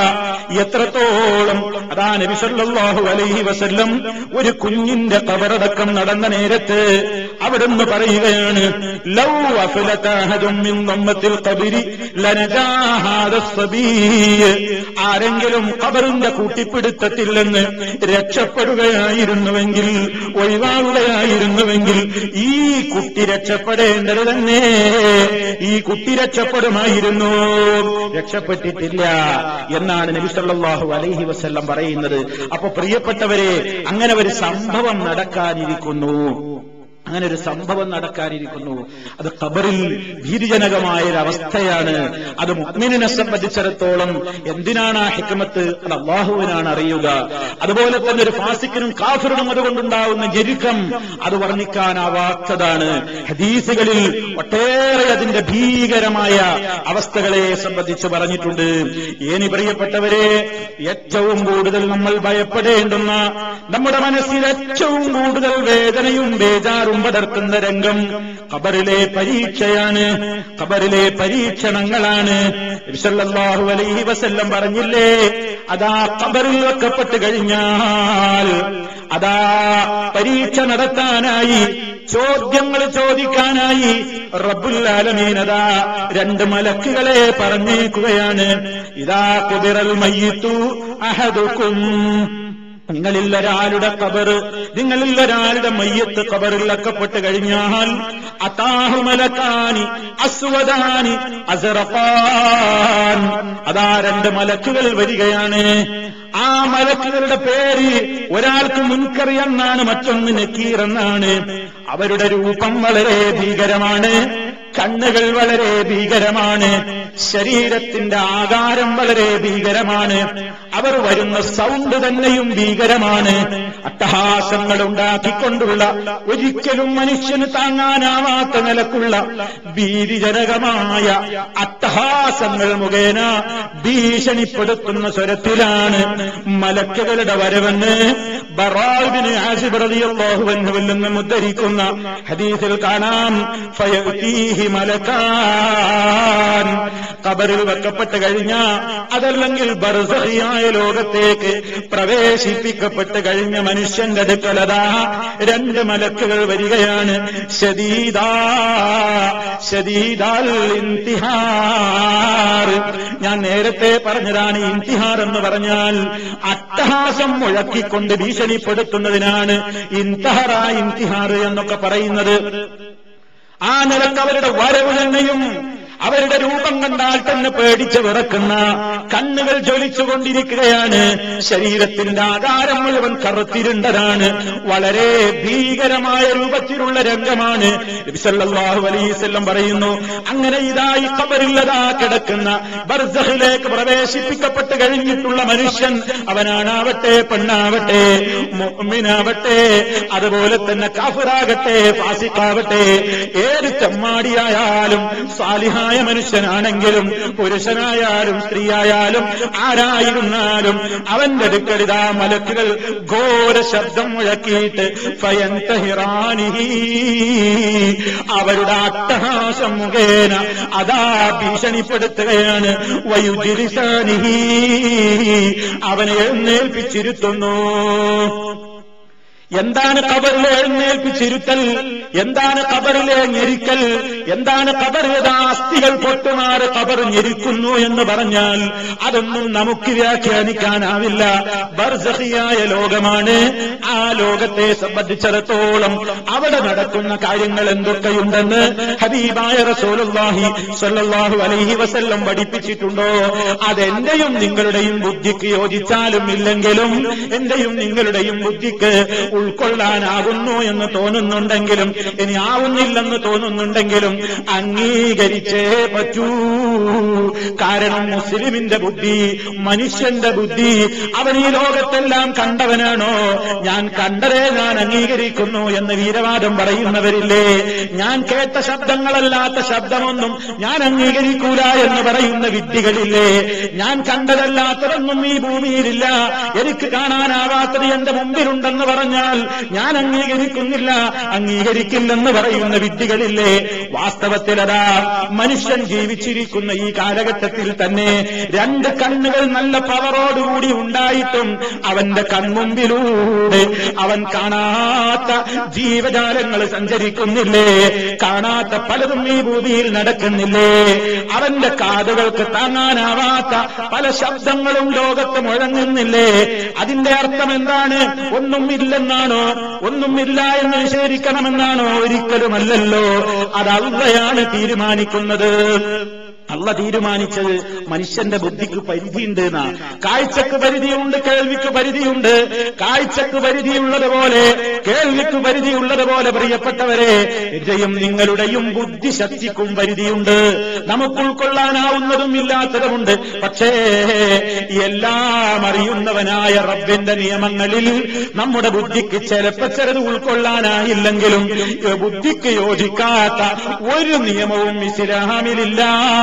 എത്രത്തോളം അതാ നബി സല്ലല്ലാഹു അലൈഹി വസല്ലം ഒരു കുഞ്ഞിന്റെ കബറടക്കം നടന്ന നേരത്ത് അവിടുന്ന് പറയുകയാണ് ലൗ അഫലത അഹദും മിൻ ദമ്മത്തിൽ ഖബരി ലനജാ ഹാദ സബീയ് ആരെങ്കിലും ഖബറിന്റെ കൂട്ടിപ്പിടുത്തത്തിൽ നിന്ന് രക്ഷപ്പെടുകയായിരുന്നുവെങ്കിൽ ഒഴിവാകുകയായിരുന്നുവെങ്കിൽ ഈ കുട്ടി രക്ഷപ്പെടേണ്ടത് തന്നെ ഈ കുട്ടി രക്ഷപ്പെടുമായിരുന്നു രക്ഷപ്പെട്ടിട്ടില്ല എന്നാണ് നബി സല്ലല്ലാഹു അലൈഹി വസല്ലം പറയുന്നത് അപ്പൊ പ്രിയപ്പെട്ടവരെ അങ്ങനെ ഒരു സംഭവം നടക്കാനിരിക്കുന്നു അങ്ങനെ ഒരു സംഭവം നടക്കാനിരിക്കുന്നു അത് ഖബറിൽ ഭീതിജനകമായ ഒരു അവസ്ഥയാണ് അത് മുഅ്മിനിനെ സംബന്ധിച്ചിടത്തോളം എന്തിനാണ് ആ ഹിക്മത്ത് അത് അള്ളാഹുവിനാണ് അറിയുക അതുപോലെ തന്നെ ഒരു ഫാസിക്കിനും കാഫിറിനും അതുകൊണ്ടുണ്ടാവുന്ന ഞെരുക്കം അത് വർണ്ണിക്കാനാവാത്തതാണ് ഹദീസുകളിൽ ഒട്ടേറെ അതിന്റെ ഭീകരമായ അവസ്ഥകളെ സംബന്ധിച്ച് പറഞ്ഞിട്ടുണ്ട് ഏനി പ്രിയപ്പെട്ടവരെ ഏറ്റവും കൂടുതൽ നമ്മൾ ഭയപ്പെടേണ്ടുന്ന നമ്മുടെ മനസ്സിൽ ഏറ്റവും കൂടുതൽ വേദനയും ബേജാറും പടർത്തുന്ന രംഗം ഖബറിലെ പരീക്ഷയാണ് ഖബറിലെ പരീക്ഷണങ്ങളാണ് സല്ലല്ലാഹു അലൈഹി വസല്ലം പറഞ്ഞില്ലേ അതാ ഖബറിൽ വെക്കപ്പെട്ട് കഴിഞ്ഞാൽ അതാ പരീക്ഷ നടത്താനായി ചോദ്യങ്ങൾ ചോദിക്കാനായി റബ്ബുൽ ആലമീനതാ രണ്ട് മലക്കുകളെ പറഞ്ഞേക്കുകയാണ് ഇതാ കുതിറൽ മയ്യിത്തു അഹദുക്കും നിങ്ങളിൽ ഒരാളുടെ കബർ നിങ്ങളിൽ ഒരാളുടെ മയ്യത്ത് കബറിൽ അക്കപ്പെട്ട് കഴിഞ്ഞാൽ അതാഹുമലക്കാനി അസ്വദാനി അസറപ്പാൻ അതാ രണ്ട് മലക്കുകൾ വരികയാണ് ആ മലക്കുകളുടെ പേര് ഒരാൾക്ക് മുൻകറിയെന്നാണ് മറ്റൊന്ന് നക്കീർ എന്നാണ് അവരുടെ രൂപം വളരെ ഭീകരമാണ് കണ്ണുകൾ വളരെ ഭീകരമാണ് ശരീരത്തിന്റെ ആകാരം വളരെ ഭീകരമാണ് അവർ വരുന്ന സൗണ്ട് തന്നെയും ഭീകരമാണ് അട്ടഹാസങ്ങൾ ഉണ്ടാക്കിക്കൊണ്ടുള്ള ഒരിക്കലും മനുഷ്യന് താങ്ങാനാവാത്ത നിലക്കുള്ള ഭീതിജനകമായ അട്ടഹാസങ്ങൾ മുഖേന ഭീഷണിപ്പെടുത്തുന്ന സ്വരത്തിലാണ് മലക്കുകളുടെ വരവെന്ന് ബറാബിന് ആസിബ്രതിയുള്ളാഹുവെന്നുവിൽ നിന്ന് ഉദ്ധരിക്കുന്ന ഹദീസിൽ കാണാം ഫയതീഹി മലക്കാൻ കബറിൽ വെക്കപ്പെട്ട് കഴിഞ്ഞ അതല്ലെങ്കിൽ ബർസഹിയായ ലോകത്തേക്ക് പ്രവേശിപ്പിക്കപ്പെട്ട് കഴിഞ്ഞ മനുഷ്യന്റെ അടുക്കലതാ രണ്ട് മലക്കുകൾ വരികയാണ് ശദീദാ ശദീദാൽ ഇൻതിഹാർ ഞാൻ നേരത്തെ പറഞ്ഞതാണ് ഇൻതിഹാർ എന്ന് പറഞ്ഞാൽ അട്ടഹാസം മുഴക്കിക്കൊണ്ട് ഭീഷണിപ്പെടുത്തുന്നതിനാണ് ഇൻതഹറ ഇൻതിഹാർ എന്നൊക്കെ പറയുന്നത് ആ നിലക്ക് അവരുടെ വരവ് തന്നെയും അവരുടെ രൂപം കണ്ടാൽ തന്നെ പേടിച്ച് വിറക്കുന്ന കണ്ണുകൾ ജ്വലിച്ചുകൊണ്ടിരിക്കുകയാണ് ശരീരത്തിന്റെ ആകാരം മുഴുവൻ കറുത്തിരുണ്ടതാണ് വളരെ ഭീകരമായ രൂപത്തിലുള്ള രംഗമാണ് നബിസല്ലാഹു അലൈവല്ലം പറയുന്നു അങ്ങനെ ഇതായി കബറില്ലതാ കിടക്കുന്ന ബർസഹിലേക്ക് പ്രവേശിപ്പിക്കപ്പെട്ട് കഴിഞ്ഞിട്ടുള്ള മനുഷ്യൻ അവനാണാവട്ടെ പെണ്ണാവട്ടെ മുഅ്മിനാവട്ടെ അതുപോലെ തന്നെ കാഫിറാകട്ടെ ഫാസിക്കാവട്ടെ ഏത് ചെമ്മാടിയായാലും സാലിഹായ മനുഷ്യനാണെങ്കിലും പുരുഷനായാലും സ്ത്രീയായാലും ആരായിരുന്നാലും അവന്റെ അടുക്കളിതാ മലക്കുകൾ ഘോര ശബ്ദം മുഴക്കിയിട്ട് ഫയന്തഹിറാനിഹി അവരുടെ അട്ടഹാസം മുഖേന അതാ ഭീഷണിപ്പെടുത്തുകയാണ് വയുജിരിസാനിഹി അവനെ എഴുന്നേൽപ്പിച്ചിരുത്തുന്നു എന്താണ് കബറിലെ എഴുന്നേൽപ്പിച്ചിരുത്തൽ എന്താണ് കബറിലെ ഞെരിക്കൽ എന്താണ് കബറിലെ അസ്ഥികൾ പൊട്ടുമാറ് കബർ ഞെരിക്കുന്നു എന്ന് പറഞ്ഞാൽ അതൊന്നും നമുക്ക് വ്യാഖ്യാനിക്കാനാവില്ല ബർസഹിയായ ലോകമാണ് ആ ലോകത്തെ സംബന്ധിച്ചിടത്തോളം അവിടെ നടക്കുന്ന കാര്യങ്ങൾ എന്തൊക്കെയുണ്ടെന്ന് ഹബീബായ റസൂലുള്ളാഹി സ്വല്ലല്ലാഹു അലൈഹി വസല്ലം പഠിപ്പിച്ചിട്ടുണ്ടോ അതെന്റെയും നിങ്ങളുടെയും ബുദ്ധിക്ക് യോജിച്ചാലും ഇല്ലെങ്കിലും എന്റെയും നിങ്ങളുടെയും ബുദ്ധിക്ക് ഉൾക്കൊള്ളാനാകുന്നു എന്ന് തോന്നുന്നുണ്ടെങ്കിലും ഇനി ആവുന്നില്ലെന്ന് തോന്നുന്നുണ്ടെങ്കിലും അംഗീകരിച്ചേ പറ്റൂ കാരണം മുസ്ലിമിന്റെ ബുദ്ധി മനുഷ്യന്റെ ബുദ്ധി അവൻ ഈ ലോകത്തെല്ലാം കണ്ടവനാണോ ഞാൻ കണ്ടതേ ഞാൻ അംഗീകരിക്കുന്നു എന്ന് വീരവാദം പറയുന്നവരില്ലേ ഞാൻ കേട്ട ശബ്ദങ്ങളല്ലാത്ത ശബ്ദമൊന്നും ഞാൻ അംഗീകരിക്കൂല എന്ന് പറയുന്ന വിദ്യകളില്ലേ ഞാൻ കണ്ടതല്ലാത്തതൊന്നും ഈ ഭൂമിയിലില്ല എനിക്ക് കാണാനാവാത്തത് എന്റെ മുമ്പിലുണ്ടെന്ന് പറഞ്ഞാൽ ഞാൻ അംഗീകരിക്കുന്നില്ല അംഗീകരിക്കില്ലെന്ന് പറയുന്ന വിദ്യകളില്ലേ വാസ്തവത്തിൽ അതാ മനുഷ്യൻ ജീവിച്ചിരിക്കുന്ന ഈ കാലഘട്ടത്തിൽ തന്നെ രണ്ട് കണ്ണുകൾ നല്ല പവറോടുകൂടി ഉണ്ടായിട്ടും അവന്റെ കൺമുമ്പിലൂടെ അവൻ കാണാത്ത ജീവജാലങ്ങൾ സഞ്ചരിക്കുന്നില്ലേ കാണാത്ത പലതും ഈ ഭൂമിയിൽ നടക്കുന്നില്ലേ അവന്റെ കാതുകൾക്ക് താങ്ങാനാവാത്ത പല ശബ്ദങ്ങളും ലോകത്ത് മുഴങ്ങുന്നില്ലേ അതിന്റെ അർത്ഥം എന്താണ് ഒന്നും ഇല്ലെന്നാണോ ഒന്നുമില്ല എന്ന് നിഷേധിക്കണമെന്നാണോ ഒരിക്കലുമല്ലല്ലോ അത് അള്ളയാണ് തീരുമാനിക്കുന്നത് അള്ള തീരുമാനിച്ചത് മനുഷ്യന്റെ ബുദ്ധിക്ക് പരിധിയുണ്ട് എന്നാ കാഴ്ചക്ക് പരിധിയുണ്ട് കേൾവിക്ക് പരിധിയുണ്ട് കാഴ്ചക്ക് പരിധിയുള്ളതുപോലെ കേൾവിക്ക് പരിധിയുള്ളതുപോലെ പ്രിയപ്പെട്ടവരെ എന്റെയും നിങ്ങളുടെയും ബുദ്ധിശക്തിക്കും പരിധിയുണ്ട് നമുക്ക് ഉൾക്കൊള്ളാനാവുന്നതും ഇല്ലാത്തതുമുണ്ട് പക്ഷേ എല്ലാം അറിയുന്നവനായ റബ്ബിന്റെ നിയമങ്ങളിൽ നമ്മുടെ ബുദ്ധിക്ക് ചിലപ്പോ ചിലത് ഉൾക്കൊള്ളാനായില്ലെങ്കിലും ബുദ്ധിക്ക് യോജിക്കാത്ത ഒരു നിയമവും ഇസ്ലാമിലില്ല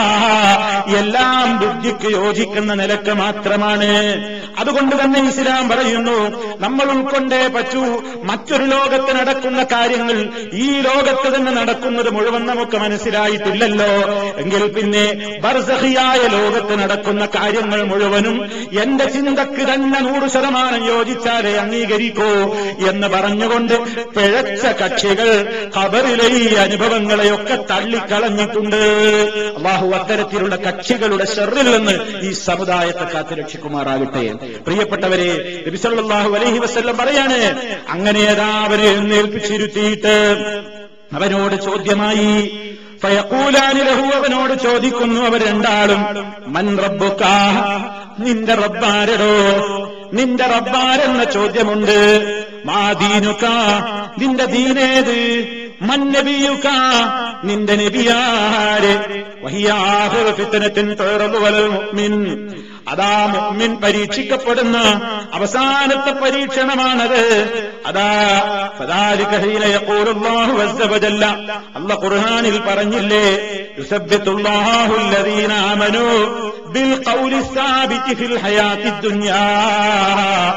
എല്ലാം ബുദ്ധിക്ക് യോജിക്കുന്ന നിലക്ക് മാത്രമാണ് അതുകൊണ്ട് തന്നെ ഇസ്ലാം പറയുന്നു നമ്മൾ ഉൾക്കൊണ്ടേ പറ്റൂ മറ്റൊരു ലോകത്ത് നടക്കുന്ന കാര്യങ്ങൾ ഈ ലോകത്ത് തന്നെ നടക്കുന്നത് മുഴുവൻ നമുക്ക് മനസ്സിലായിട്ടില്ലല്ലോ എങ്കിൽ പിന്നെ ബർസഹിയായ ലോകത്ത് നടക്കുന്ന കാര്യങ്ങൾ മുഴുവനും എന്റെ ചിന്തക്ക് തന്നെ നൂറ് ശതമാനം യോജിച്ചാലേ അംഗീകരിക്കൂ എന്ന് പറഞ്ഞുകൊണ്ട് പിഴച്ച കക്ഷികൾ ഖബറിലെ ഈ അനുഭവങ്ങളെയൊക്കെ തള്ളിക്കളഞ്ഞിട്ടുണ്ട് അള്ളാഹു അത്തരത്തിലുള്ള കക്ഷികളുടെ ഷെറിൽ നിന്ന് ഈ സമുദായത്തെ കാത്തുരക്ഷിക്കുമാറാകട്ടെ പ്രിയപ്പെട്ടവരെ നബിസല്ലാഹു അലൈഹി വസ്ല്ലം പറയാണ് അങ്ങനെ അതാ അവരെ എഴുന്നേൽപ്പിച്ചിരുത്തിയിട്ട് അവനോട് ചോദ്യമായി ഫയക്കൂലാനി ലഹു അവനോട് ചോദിക്കുന്നു അവർ രണ്ടാളും മൻ റബ്ബുക്ക നിന്റെ റബ്ബാരടോ നിന്റെ റബ്ബാരെന്ന ചോദ്യമുണ്ട് മാദീനുക്ക നിന്റെ ദീനേത് മന്നബിയുക്ക നിന്റെ നബിയാര് വഹിയാഹുർ ഫിത്തനത്തിൻ വലൽ മുഅ്മിൻ അതാ മുഅ്മിൻ പരീക്ഷിക്കപ്പെടുന്ന അവസാനത്തെ പരീക്ഷണമാണത് അതാ ഫദാലിക ഹീന യഖൂലുല്ലാഹു അസ്സ വജല്ല അല്ലാഹ് ഖുർആനിൽ പറഞ്ഞില്ലേ യുസബ്ബിതുല്ലാഹു അല്ലദീന ആമനൂ ബിൽ ഖൗലി സാബിതി ഫിൽ ഹയാത്തി ദുനിയാ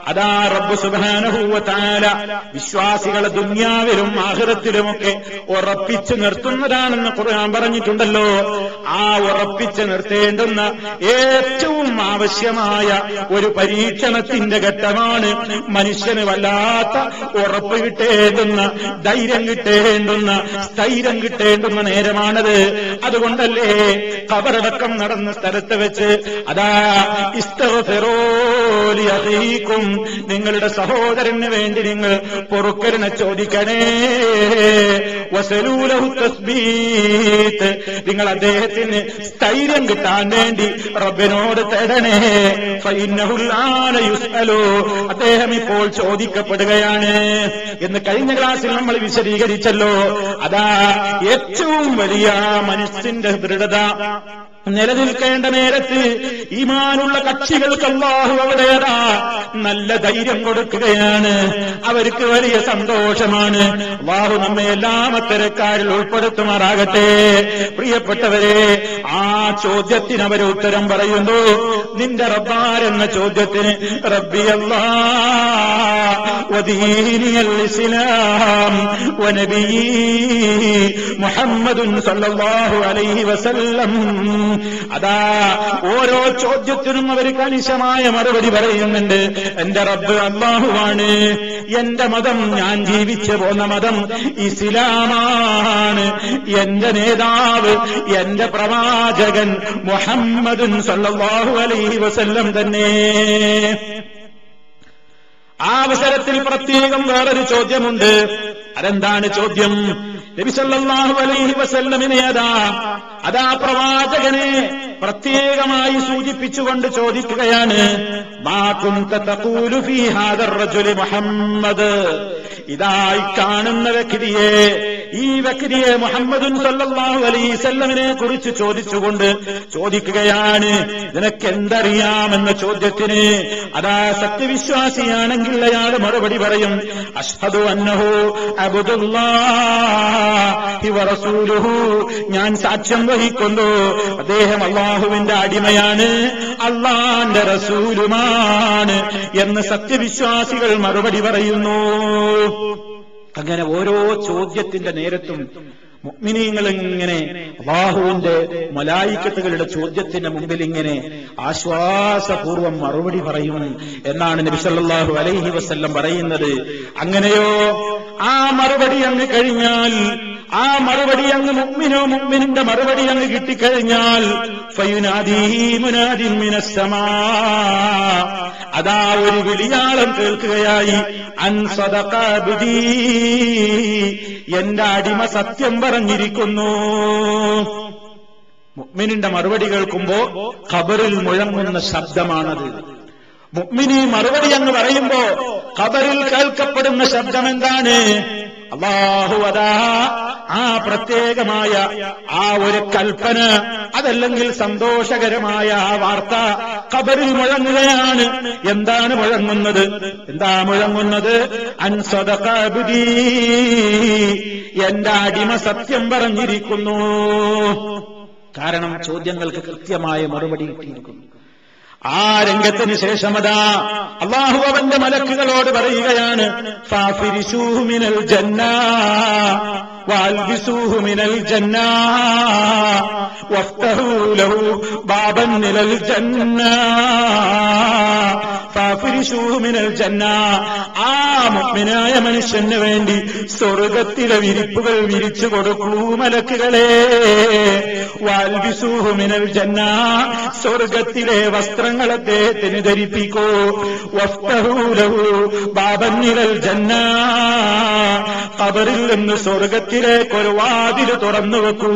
അതാ റബ്ബ് സുബാനഹൂവ താല വിശ്വാസികളെ ദുന്യാവിലും ആഹൃത്തിലുമൊക്കെ ഉറപ്പിച്ചു നിർത്തുന്നതാണെന്ന് ഖുർആൻ പറഞ്ഞിട്ടുണ്ടല്ലോ ആ ഉറപ്പിച്ചു നിർത്തേണ്ടുന്ന ഏറ്റവും ആവശ്യമായ ഒരു പരീക്ഷണത്തിന്റെ ഘട്ടമാണ് മനുഷ്യന് വല്ലാത്ത ഉറപ്പ് കിട്ടേണ്ടുന്ന ധൈര്യം കിട്ടേണ്ടുന്ന സ്ഥൈര്യം കിട്ടേണ്ടുന്ന നേരമാണത് അതുകൊണ്ടല്ലേ കബറടക്കം നടന്ന സ്ഥലത്ത് വെച്ച് അതാ ഇസ്തഫെറോലി അഹീക്കും നിങ്ങളുടെ സഹോദരന് വേണ്ടി നിങ്ങൾ പൊറുക്കലിനെ ചോദിക്കണേ വസലൂലഹു തസ്ബീത്ത് നിങ്ങൾ അദ്ദേഹത്തിന് സ്ഥൈര്യം കിട്ടാൻ വേണ്ടി റബ്ബിനോട് തേടണേ ഫൈനഹുല്ലാന യുസ്അലു അദ്ദേഹം ഇപ്പോൾ ചോദിക്കപ്പെടുകയാണ് എന്ന് കഴിഞ്ഞ ക്ലാസ്സിൽ നമ്മൾ വിശദീകരിച്ചല്ലോ അതാ ഏറ്റവും വലിയ മനസ്സിന്റെ ദൃഢത നിലനിൽക്കേണ്ട നേരത്ത് ഈമാനുള്ള കക്ഷികൾക്ക് അള്ളാഹു അവിടെയതാ നല്ല ധൈര്യം കൊടുക്കുകയാണ് അവർക്ക് വലിയ സന്തോഷമാണ് അള്ളാഹു നമ്മെ എല്ലാം അത്തരക്കാരിൽ ഉൾപ്പെടുത്തുമാറാകട്ടെ പ്രിയപ്പെട്ടവരെ ആ ചോദ്യത്തിന് അവർ ഉത്തരം പറയുന്നു നിന്റെ റബ്ബാരെന്ന ചോദ്യത്തിന് റബ്ബി അല്ലാ വദീനിയൽ ഇസ്ലാം വനബീ മുഹമ്മദുൻ സല്ലല്ലാഹു അലൈഹി വസല്ലം അതാ ഓരോ ചോദ്യത്തിനും അവർ കണിശമായ മറുപടി പറയുന്നുണ്ട് എന്റെ റബ്ബ് അള്ളാഹുവാണ് എന്റെ മതം ഞാൻ ജീവിച്ചു പോന്ന മതം ഇസ്ലാമാണ് എന്റെ നേതാവ് എന്റെ പ്രവാചകൻ മുഹമ്മദുൻ സല്ലല്ലാഹു അലൈഹി വസല്ലം തന്നെ ആ അവസരത്തിൽ പ്രത്യേകം വേറൊരു ചോദ്യമുണ്ട് അതെന്താണ് ചോദ്യം നബി സല്ലല്ലാഹു അലൈഹി വസല്ലമിനെ അതാ അതാ പ്രവാചകനെ പ്രത്യേകമായി സൂചിപ്പിച്ചുകൊണ്ട് ചോദിക്കുകയാണ് മാ കുന്ത തഖൂലു ഫീ ഹാദർ റജുലി മുഹമ്മദ് ഇതായി കാണുന്ന വ്യക്തിയെ ഈ വ്യക്തിയെ മുഹമ്മദുൻ സല്ലല്ലാഹു അലൈഹി വസല്ലമിനെ കുറിച്ച് ചോദിച്ചുകൊണ്ട് ചോദിക്കുകയാണ് നിനക്ക് എന്തറിയാമെന്ന ചോദ്യത്തിന് അതാ സത്യവിശ്വാസിയാണെങ്കിൽ അയാൾ മറുപടി പറയും അഷ്ഹദു അന്നഹു അബ്ദുല്ലാഹി വറസൂലുഹു ഞാൻ സാക്ഷ്യം വഹിക്കുന്നു അദ്ദേഹം അള്ളാഹുവിന്റെ അടിമയാണ് അള്ളാന്റെ റസൂലുമാണ് എന്ന് സത്യവിശ്വാസികൾ മറുപടി പറയുന്നു അങ്ങനെ ഓരോ ചോദ്യത്തിന്റെ നേരത്തും മുഗ്മിനീങ്ങൾ ഇങ്ങനെ അള്ളാഹുവിന്റെ മലായിക്കത്തുകളുടെ ചോദ്യത്തിന് മുമ്പിൽ ഇങ്ങനെ ആശ്വാസപൂർവം മറുപടി പറയും എന്നാണ് നബി സല്ലല്ലാഹു അലൈഹി വസല്ലം പറയുന്നത് അങ്ങനെയോ ആ മറുപടി അങ്ങ് കഴിഞ്ഞാൽ ആ മറുപടി അങ്ങ് മുഗ്മിനോ മുഗ്മിനിന്റെ മറുപടി അങ്ങ് കിട്ടിക്കഴിഞ്ഞാൽ ഫയുനാദീ മുനാദിൻ മിനസ്സമാ അതാ ഒരു വിളിയാളം കേൾക്കുകയായി അൻസദീ എന്റെ അടിമ സത്യം പറഞ്ഞിരിക്കുന്നു മുഗ്മിനിന്റെ മറുപടി കേൾക്കുമ്പോ ഖബറിൽ മുഴങ്ങുന്ന ശബ്ദമാണത് മുഗ്മിനി മറുപടി അങ്ങ് പറയുമ്പോ ഖബറിൽ കേൾക്കപ്പെടുന്ന ശബ്ദം എന്താണ് അള്ളാഹു അതാ ആ പ്രത്യേകമായ ആ ഒരു കൽപ്പന അതല്ലെങ്കിൽ സന്തോഷകരമായ ആ വാർത്ത ഖബറിൽ മുഴങ്ങുകയാണ് എന്താണ് മുഴങ്ങുന്നത് എന്താ മുഴങ്ങുന്നത് അൻസദീ എന്റെ അടിമ സത്യം പറഞ്ഞിരിക്കുന്നു കാരണം ചോദ്യങ്ങൾക്ക് കൃത്യമായ മറുപടി കിട്ടിയിരിക്കുന്നു ആ രംഗത്തിന് ശേഷമതാ അള്ളാഹു അവന്റെ മലക്കുകളോട് പറയുകയാണ് ഫാഫിരിശൂമിനൽ ജന്ന വാൽബിസൂഹുമിനൽ ജന്ന വഫ്തഹൂലഹു ബാബൻ നിലൽ ജന്ന ഫാഫിരിശൂമിനൽ ജന്ന ആ മുഗ്മിനായ മനുഷ്യന് വേണ്ടി സ്വർഗത്തിലെ വിരിപ്പുകൾ വിരിച്ചു കൊടുക്കൂ മലക്കുകളെ വാൽബിസൂഹുമിനൽ ജന്ന സ്വർഗത്തിലെ വസ്ത്രങ്ങൾ അദ്ദേഹത്തിന് ധരിപ്പിക്കൂ വഫ്തഹൂലഹു ബാബൻ നിലൽ ജന്ന കബറിൽ നിന്ന് സ്വർഗത്തിലേക്ക് ഒരു വാതില് തുറന്നു വെക്കൂ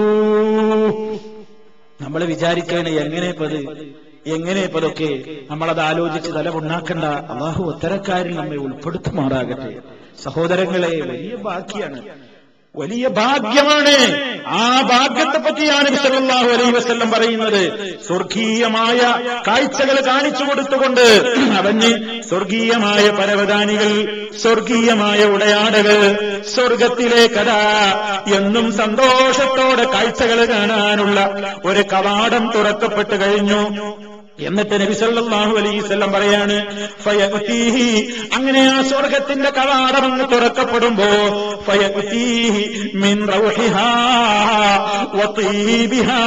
നമ്മൾ വിചാരിക്കുകയാണ് എങ്ങനെ പത് എങ്ങനെ പതൊക്കെ നമ്മളത് ആലോചിച്ച് തലമുണ്ടാക്കണ്ട അള്ളാഹു ഉത്തരക്കാരിൽ നമ്മെ ഉൾപ്പെടുത്തുമാറാകട്ടെ സഹോദരങ്ങളെ വലിയ ബാക്കിയാണ് വലിയ ഭാഗ്യമാണ് ആ ഭാഗ്യത്തെ പറ്റിയാണ് സല്ലല്ലാഹു അലൈഹി വസല്ലം പറയുന്നത് സ്വർഗീയമായ കാഴ്ചകൾ കാണിച്ചു കൊടുത്തുകൊണ്ട് അവന് സ്വർഗീയമായ പരവതാനികൾ സ്വർഗീയമായ ഉടയാടകൾ സ്വർഗത്തിലെ കഥ എന്നും സന്തോഷത്തോടെ കാഴ്ചകൾ കാണാനുള്ള ഒരു കവാടം തുറക്കപ്പെട്ടു കഴിഞ്ഞു എന്നിട്ട് നബി സല്ലല്ലാഹു അലൈഹി വസല്ലം പറയാണ് ഫയഅതീഹി അങ്ങനെ ആ സ്വർഗത്തിന്റെ കവാടം അങ്ങ് തുറക്കപ്പെടുമ്പോ ഫയഅതീഹി മിൻ റൗഹിഹാ വതീബിഹാ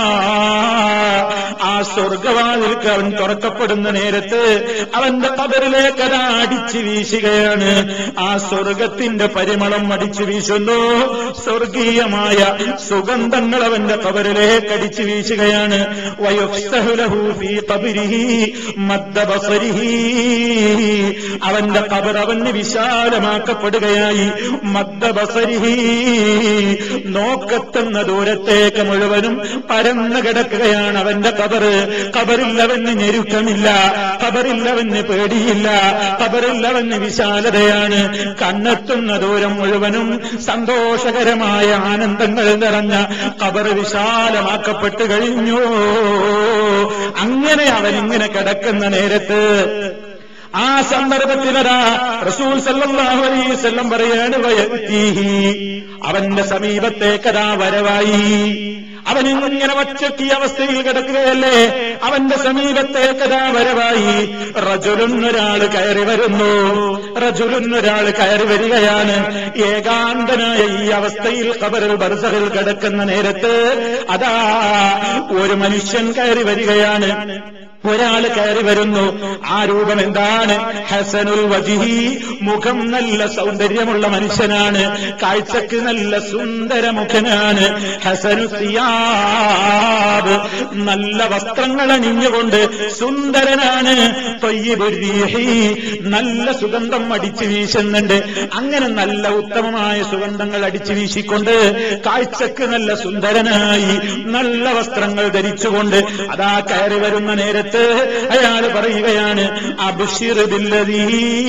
ആ സ്വർഗവാതിൽക്ക് അവൻ തുറക്കപ്പെടുന്ന നേരത്ത് അവന്റെ കബറിലേക്ക് അതാ അടിച്ചു വീശുകയാണ് ആ സ്വർഗത്തിന്റെ പരിമളം അടിച്ചു വീശുന്നു സ്വർഗീയമായ സുഗന്ധങ്ങൾ അവന്റെ കബറിലേക്ക് അടിച്ചു വീശുകയാണ് വയുഫ്സഹുലഹു ഫീ ഖബരിഹി മദ്ദ ബസരിഹി അവന്റെ കബർ അവന് വിശാലമാക്കപ്പെടുകയായി മദ്ദ ബസരിഹി നോക്കത്തുന്ന ദൂരത്തേക്ക് മുഴുവനും പരന്നു കിടക്കുകയാണ് അവന്റെ കബറ് കബറില്ലവന് ഞെരുക്കമില്ല കബറില്ലവന് പേടിയില്ല കബറില്ലവന് വിശാലതയാണ് കണ്ണെത്തുന്ന ദൂരം മുഴുവനും സന്തോഷകരമായ ആനന്ദങ്ങൾ നിറഞ്ഞ കബർ വിശാലമാക്കപ്പെട്ടു കഴിഞ്ഞു അങ്ങനെ അവനിങ്ങനെ കിടക്കുന്ന നേരത്ത് ആ സന്ദർഭത്തിലതാ റസൂൽ സല്ലല്ലാഹു അലൈഹി വസല്ലം പറയാണ് വയത്തീഹി അവന്റെ സമീപത്തേക്കതാ വരവായി അവൻ ഇങ്ങനെ ഒറ്റയ്ക്ക് അവസ്ഥയിൽ കിടക്കുകയല്ലേ അവന്റെ സമീപത്തേക്കതാ വരവായി റജുലുന്നൊരാൾ കയറി വരുന്നു റജുലുന്നൊരാൾ കയറി വരികയാണ് ഏകാന്തനായ ഈ അവസ്ഥയിൽ കബറിൽ ബർസഹിൽ കിടക്കുന്ന നേരത്ത് അതാ ഒരു മനുഷ്യൻ കയറി വരികയാണ് ഒരാൾ കയറി വരുന്നു ആ രൂപം എന്താണ് ഹസനുൽ വജിഹി മുഖം നല്ല സൗന്ദര്യമുള്ള മനുഷ്യനാണ് കാഴ്ചക്ക് നല്ല സുന്ദരമുഖനാണ് ഹസനു സിയാബ് നല്ല വസ്ത്രങ്ങൾ അണിഞ്ഞുകൊണ്ട് സുന്ദരനാണ് തൊയ്യബുരീഹി നല്ല സുഗന്ധം അടിച്ചു വീശുന്നുണ്ട് അങ്ങനെ നല്ല ഉത്തമമായ സുഗന്ധങ്ങൾ അടിച്ചു വീശിക്കൊണ്ട് കാഴ്ചക്ക് നല്ല സുന്ദരനായി നല്ല വസ്ത്രങ്ങൾ ധരിച്ചുകൊണ്ട് അതാ കയറി വരുന്ന നേരത്ത് അയാൾ പറയുകയാണ് അബുഷിർ ബില്ലദീ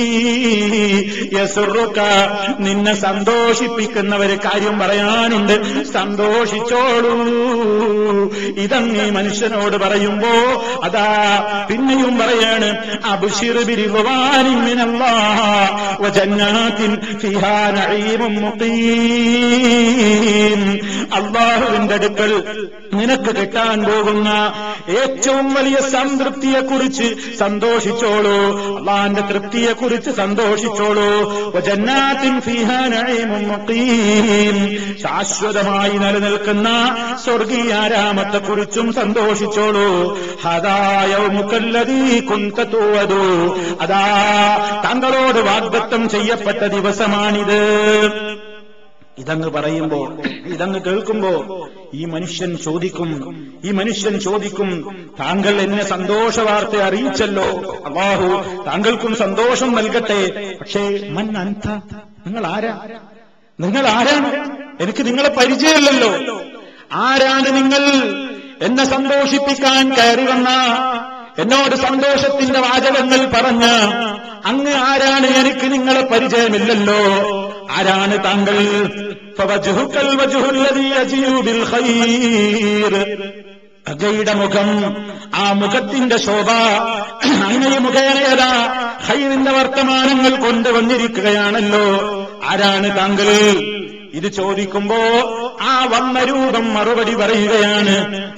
യസുറുക നിന്നെ സന്തോഷിപ്പിക്കുന്ന ഒരു കാര്യം പറയാനുണ്ട് സന്തോഷിച്ചോളൂ ഇതങ്ങ് ഈ മനുഷ്യനോട് പറയുമ്പോ അതാ പിന്നെയും പറയാണ് അബുഷിർ ബിരിവാനിൻ മിനല്ലാഹ് വജന്നാത്തിൻ ഫിഹാ നഈമും മുഖീം അള്ളാഹുവിന്റെ അടുക്കൽ നിനക്ക് കിട്ടാൻ പോകുന്ന ഏറ്റവും വലിയ സംതൃപ്തിയെക്കുറിച്ച് സന്തോഷിച്ചോളൂ അള്ളാന്റെ തൃപ്തിയെക്കുറിച്ച് സന്തോഷിച്ചോളൂ ജന്നാത്തിൻ ശാശ്വതമായി നിലനിൽക്കുന്ന സ്വർഗീയാരാമത്തെക്കുറിച്ചും സന്തോഷിച്ചോളൂ ഹതായ മുക്കല്ലതീ കുന്തത്തോവതോ അതാ താങ്കളോട് വാഗ്ദത്തം ചെയ്യപ്പെട്ട ദിവസമാണിത് ഇതങ്ങ് പറയുമ്പോ ഇതങ്ങ് കേൾക്കുമ്പോ ഈ മനുഷ്യൻ ചോദിക്കും ഈ മനുഷ്യൻ ചോദിക്കും താങ്കൾ എന്നെ സന്തോഷ വാർത്ത അറിയിച്ചല്ലോ അള്ളാഹു താങ്കൾക്കും സന്തോഷം നൽകട്ടെ പക്ഷേ മൻ അന്ത നിങ്ങൾ ആരാ നിങ്ങൾ ആരാണ് എനിക്ക് നിങ്ങളെ പരിചയമില്ലല്ലോ ആരാണ് നിങ്ങൾ എന്നെ സന്തോഷിപ്പിക്കാൻ കയറി വന്ന എന്നോട് സന്തോഷത്തിന്റെ വാചകങ്ങൾ പറഞ്ഞ് അങ്ങ് ആരാണ് എനിക്ക് നിങ്ങളെ പരിചയമില്ലല്ലോ ആരാണ് താങ്കൾ ഫവജ്ഹുക്കൽ വജ്ഹുല്ലദീ യജിയു ബിൽ ഖൈർ അങ്ങയുടെ മുഖം ആ മുഖത്തിന്റെ ശോഭ അങ്ങയെ മുഖേനയതാ ഹൈറിന്റെ വർത്തമാനങ്ങൾ കൊണ്ടുവന്നിരിക്കുകയാണല്ലോ ആരാണ് താങ്കൾ ഇത് ചോദിക്കുമ്പോ ആ വന്ന രൂപം മറുപടി പറയുകയാണ്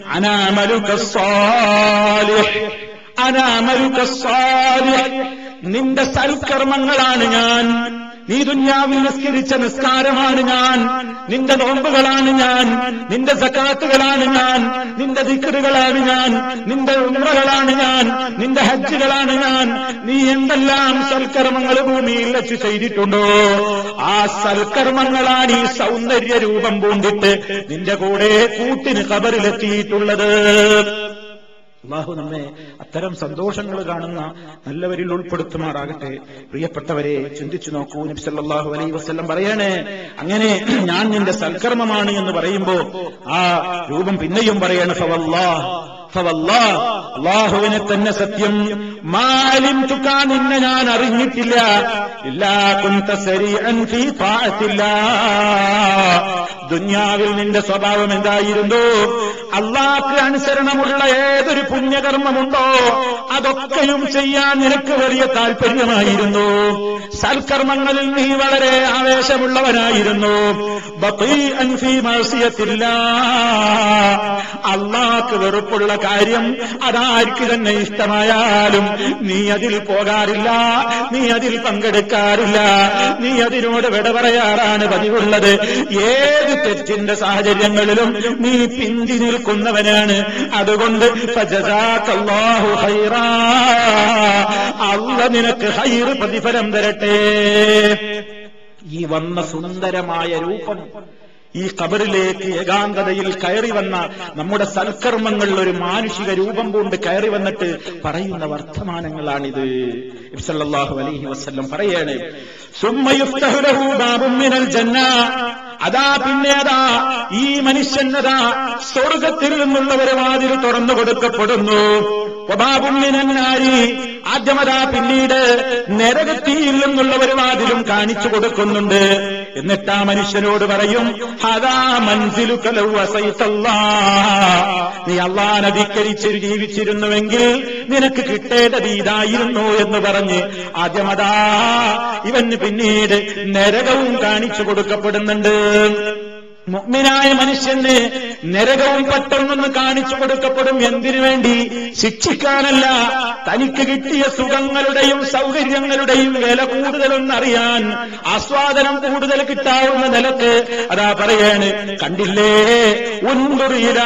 അനാമലുക്കസ്വാലിഹ് അനാമലുക്കസ്വാലിഹ് നിന്റെ സൽക്കർമ്മങ്ങളാണ് ഞാൻ നീ ദുന്യാവിൽ നിസ്കരിച്ച നിസ്കാരമാണ് ഞാൻ നിന്റെ നോമ്പുകളാണ് ഞാൻ നിന്റെ സക്കാത്തുകളാണ് ഞാൻ നിന്റെ ദിക്കറുകളാണ് ഞാൻ നിന്റെ ഉമ്രകളാണ് ഞാൻ നിന്റെ ഹജ്ജുകളാണ് ഞാൻ നീ എന്തെല്ലാം സൽക്കർമ്മങ്ങൾ ഭൂമിയിൽ വെച്ച് ചെയ്തിട്ടുണ്ടോ ആ സൽക്കർമ്മങ്ങളാണ് ഈ സൗന്ദര്യ രൂപം പൂണ്ടിട്ട് നിന്റെ കൂടെ കൂട്ടിന് കബറിലെത്തിയിട്ടുള്ളത് അള്ളാഹു നമ്മെ അത്തരം സന്തോഷങ്ങൾ കാണുന്ന നല്ലവരിൽ ഉൾപ്പെടുത്തുമാറാകട്ടെ പ്രിയപ്പെട്ടവരെ ചിന്തിച്ചു നോക്കൂ നബി സല്ലല്ലാഹു അലൈഹി വസല്ലം പറയാണ് അങ്ങനെ ഞാൻ നിന്റെ സൽക്കർമ്മമാണ് എന്ന് പറയുമ്പോ ആ രൂപം പിന്നെയും പറയാണ് ഫവല്ലാഹ് ഫവല്ലാഹ് അള്ളാഹുവിനെ തന്നെ സത്യം മാലിം തുക്കാ നിന്നെ ഞാൻ അറിഞ്ഞിട്ടില്ല ഇല്ലാ കുന്ത സരീഅൻ ഫീ താഅത്തില്ല ദുന്യാവിൽ നിന്റെ സ്വഭാവം എന്തായിരുന്നു അള്ളാഹ്ക്ക് അനുസരണമുള്ള ഏതൊരു പുണ്യകർമ്മമുണ്ടോ അതൊക്കെയും ചെയ്യാൻ നിനക്ക് വലിയ താല്പര്യമായിരുന്നു സൽക്കർമ്മങ്ങളിൽ നീ വളരെ ആവേശമുള്ളവനായിരുന്നു ബഖീഅൻ ഫീ മഅസിയത്തില്ല അള്ളാഹ്ക്ക് വെറുപ്പുള്ള കാര്യം അതാർക്ക് തന്നെ ഇഷ്ടമായാലും നീ അതിൽ പോകാറില്ല നീ അതിൽ പങ്കെടുക്കാറില്ല നീ അതിനോട് വിട പറയാറാണ് പതിവുള്ളത് ഏത് തെറ്റിന്റെ സാഹചര്യങ്ങളിലും നീ പിന്തി നിൽക്കുന്നവനാണ് അതുകൊണ്ട് ഫജസാക്കല്ലാഹു ഹൈറാ. അള്ള നിനക്ക് ഹൈറ് പ്രതിഫലം തരട്ടെ ഈ വന്ന സുന്ദരമായ രൂപം ഈ കബറിലേക്ക് ഏകാന്തതയിൽ കയറി വന്ന നമ്മുടെ സൽക്കർമ്മങ്ങളിൽ ഒരു മാനുഷിക രൂപം കൊണ്ട് കയറി വന്നിട്ട് പറയുന്ന വർത്തമാനങ്ങളാണിത് ഇബ്സല്ലാഹു അലൈഹി വസ്ല്ലം പറയാണ് സുമ്മയുഫ്തഹു ലഹു ബാബും മിനൽ ജന്ന അതാ പിന്നെ അതാ ഈ മനുഷ്യനതാ സ്വർഗത്തിൽ നിന്നുള്ള ഒരു വാതിൽ തുറന്നു കൊടുക്കപ്പെടുന്നു വബാബുമ്മിനാരി ആദ്യമതാ പിന്നീട് നരകത്തിയിൽ നിന്നുള്ള ഒരു വാതിലും കാണിച്ചു കൊടുക്കുന്നുണ്ട് എന്നിട്ട് ആ മനുഷ്യനോട് പറയും ഹതാ മൻസിലു കലവു അസൈത്തല്ലാ നീ അള്ളാൻ അധികരിച്ച് ജീവിച്ചിരുന്നുവെങ്കിൽ നിനക്ക് കിട്ടേണ്ടത് ഇതായിരുന്നു എന്ന് പറഞ്ഞ് ആദ്യമതാ ഇവന് പിന്നീട് നരകവും കാണിച്ചു കൊടുക്കപ്പെടുന്നുണ്ട് മുഗ്മിനായ മനുഷ്യന് നരകവും പെട്ടെന്നൊന്ന് കാണിച്ചു കൊടുക്കപ്പെടും എന്തിനു വേണ്ടി ശിക്ഷിക്കാനല്ല തനിക്ക് കിട്ടിയ സുഖങ്ങളുടെയും സൗകര്യങ്ങളുടെയും വില കൂടുതലൊന്നറിയാൻ ആസ്വാദനം കൂടുതൽ കിട്ടാവുന്ന നിലക്ക് അതാ പറയാണ് കണ്ടില്ലേ ഉൻപുറിയില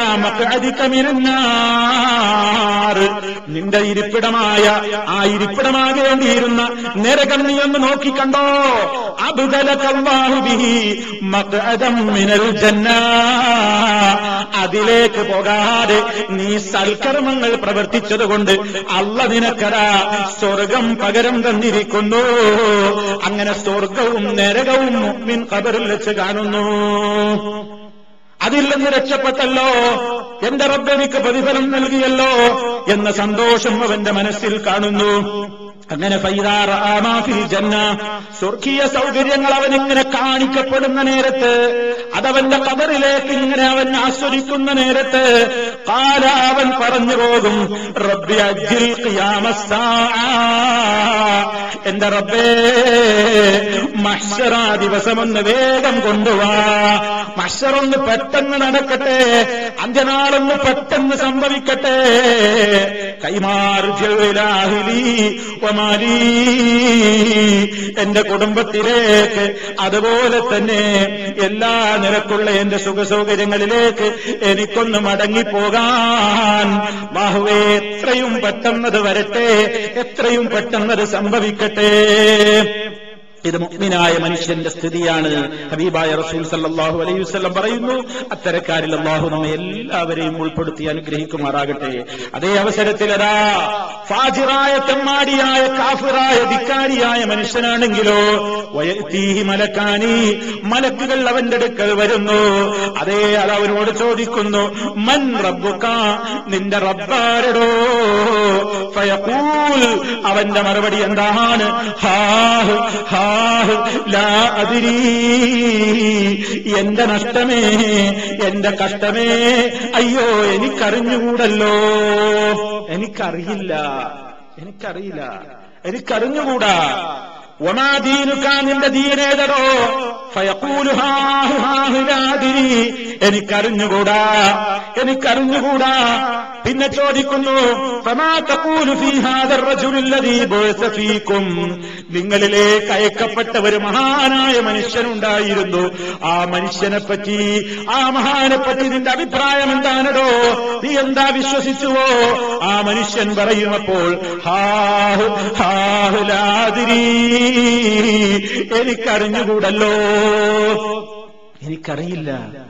മക്കളിക്കമിരുന്നാറ് നിന്റെ ഇരിപ്പിടമായ ആ ഇരിപ്പിടമാകേണ്ടിയിരുന്ന നരകം നീ ഒന്ന് നോക്കിക്കണ്ടോ അബുദലക്കല്ലാഹുബിഹി മക്അദം മിനൽ ജന്ന അതിലേക്ക് പോകാതെ നീ സൽക്കർമ്മങ്ങൾ പ്രവർത്തിച്ചതുകൊണ്ട് അല്ല നിനക്കരാ സ്വർഗം പകരം തന്നിരിക്കുന്നു അങ്ങനെ സ്വർഗവും നരകവും മുഅ്മിൻ ഖബറിൽ വെച്ച് കാണുന്നു അതിൽ നിന്ന് രക്ഷപ്പെട്ടല്ലോ എന്റെ റബ്ബ് എനിക്ക് പ്രതിഫലം നൽകിയല്ലോ എന്ന സന്തോഷം അവന്റെ മനസ്സിൽ കാണുന്നു അങ്ങനെ ഫൈദാറാമാഫിൽ ജന്ന സ്വർഗീയ സൗകര്യങ്ങൾ അവനിങ്ങനെ കാണിക്കപ്പെടുന്ന നേരത്ത് അതവന്റെ കബറിലേക്ക് ഇങ്ങനെ അവൻ ആസ്വദിക്കുന്ന നേരത്ത് കാല അവൻ പറഞ്ഞു പോകും റബ്ബി അജിൽ ഖിയാമസ്സാ എന്റെ റബ്ബേ മഷറ ദിവസമൊന്ന് വേഗം കൊണ്ടുവാ മഷറൊന്ന് പെട്ടെന്ന് നടക്കട്ടെ അന്ത്യനാളൊന്ന് പെട്ടെന്ന് സംഭവിക്കട്ടെ കൈമാറുലാഹിലി ഒമാലി എന്റെ കുടുംബത്തിലേക്ക് അതുപോലെ തന്നെ എല്ലാ നിരക്കുള്ള എന്റെ സുഖസൗകര്യങ്ങളിലേക്ക് എനിക്കൊന്ന് മടങ്ങിപ്പോകാൻ ബാഹുവേ എത്രയും പെട്ടെന്നത് വരട്ടെ എത്രയും പെട്ടെന്നത് സംഭവിക്കട്ടെ ഇത് മുഗ്മിനായ മനുഷ്യന്റെ സ്ഥിതിയാണ് ഹബീബായ റസൂൽ സല്ലല്ലാഹു അലൈഹി വസല്ലം പറയുന്നു അത്തരക്കാരിൽ അള്ളാഹു നമ്മെ എല്ലാവരെയും ഉൾപ്പെടുത്തി അനുഗ്രഹിക്കുമാറാകട്ടെ അതേ അവസരത്തിൽ അതാ ഫാജിറായ തെമ്മാടിയായ കാഫിറായ ധിക്കാരിയായ മനുഷ്യനാണെങ്കിലോ വയത്തീഹി മലക്കാനി മലക്കുകൾ അവന്റെ അടുക്കൽ വരുന്നു അതേ അത് അവനോട് ചോദിക്കുന്നു മൻ റബ്ബുക്ക നിന്റെ റബ്ബാരടോ ഫയഖൂൽ അവന്റെ മറുപടി എന്താണ് ഹാഹ് ഹാഹ് ലാ അതിരീ എന്റെ നഷ്ടമേ എന്റെ കഷ്ടമേ അയ്യോ എനിക്കറിഞ്ഞുകൂടല്ലോ എനിക്കറിയില്ല എനിക്കറിയില്ല എനിക്കറിഞ്ഞുകൂടാ ഒമാദീനുക്കാ നിന്റെ ദീനേതടോ ഫയക്കൂലു ഹാഹു ഹാഹു ലാ അതിരീ എനിക്കറിഞ്ഞുകൂടാ എനിക്കറിഞ്ഞുകൂടാ പിന്നെ ചോദിക്കുന്നു ഫമാ തഖൂലു ഫീ ഹാദർ റജുലില്ലദീ ബുഅസ ഫീകും നിങ്ങളിലേക്ക് അയക്കപ്പെട്ട ഒരു മഹാനായ മനുഷ്യനുണ്ടായിരുന്നു ആ മനുഷ്യനെ പറ്റി ആ മഹാനെ പറ്റി നിന്റെ അഭിപ്രായം എന്താണടോ നീ എന്താ വിശ്വസിച്ചുവോ ആ മനുഷ്യൻ പറയും അപ്പോൾ ഹാഹു ഹാഹു ലാതിരി എനിക്കറിഞ്ഞുകൂടല്ലോ എനിക്കറിയില്ല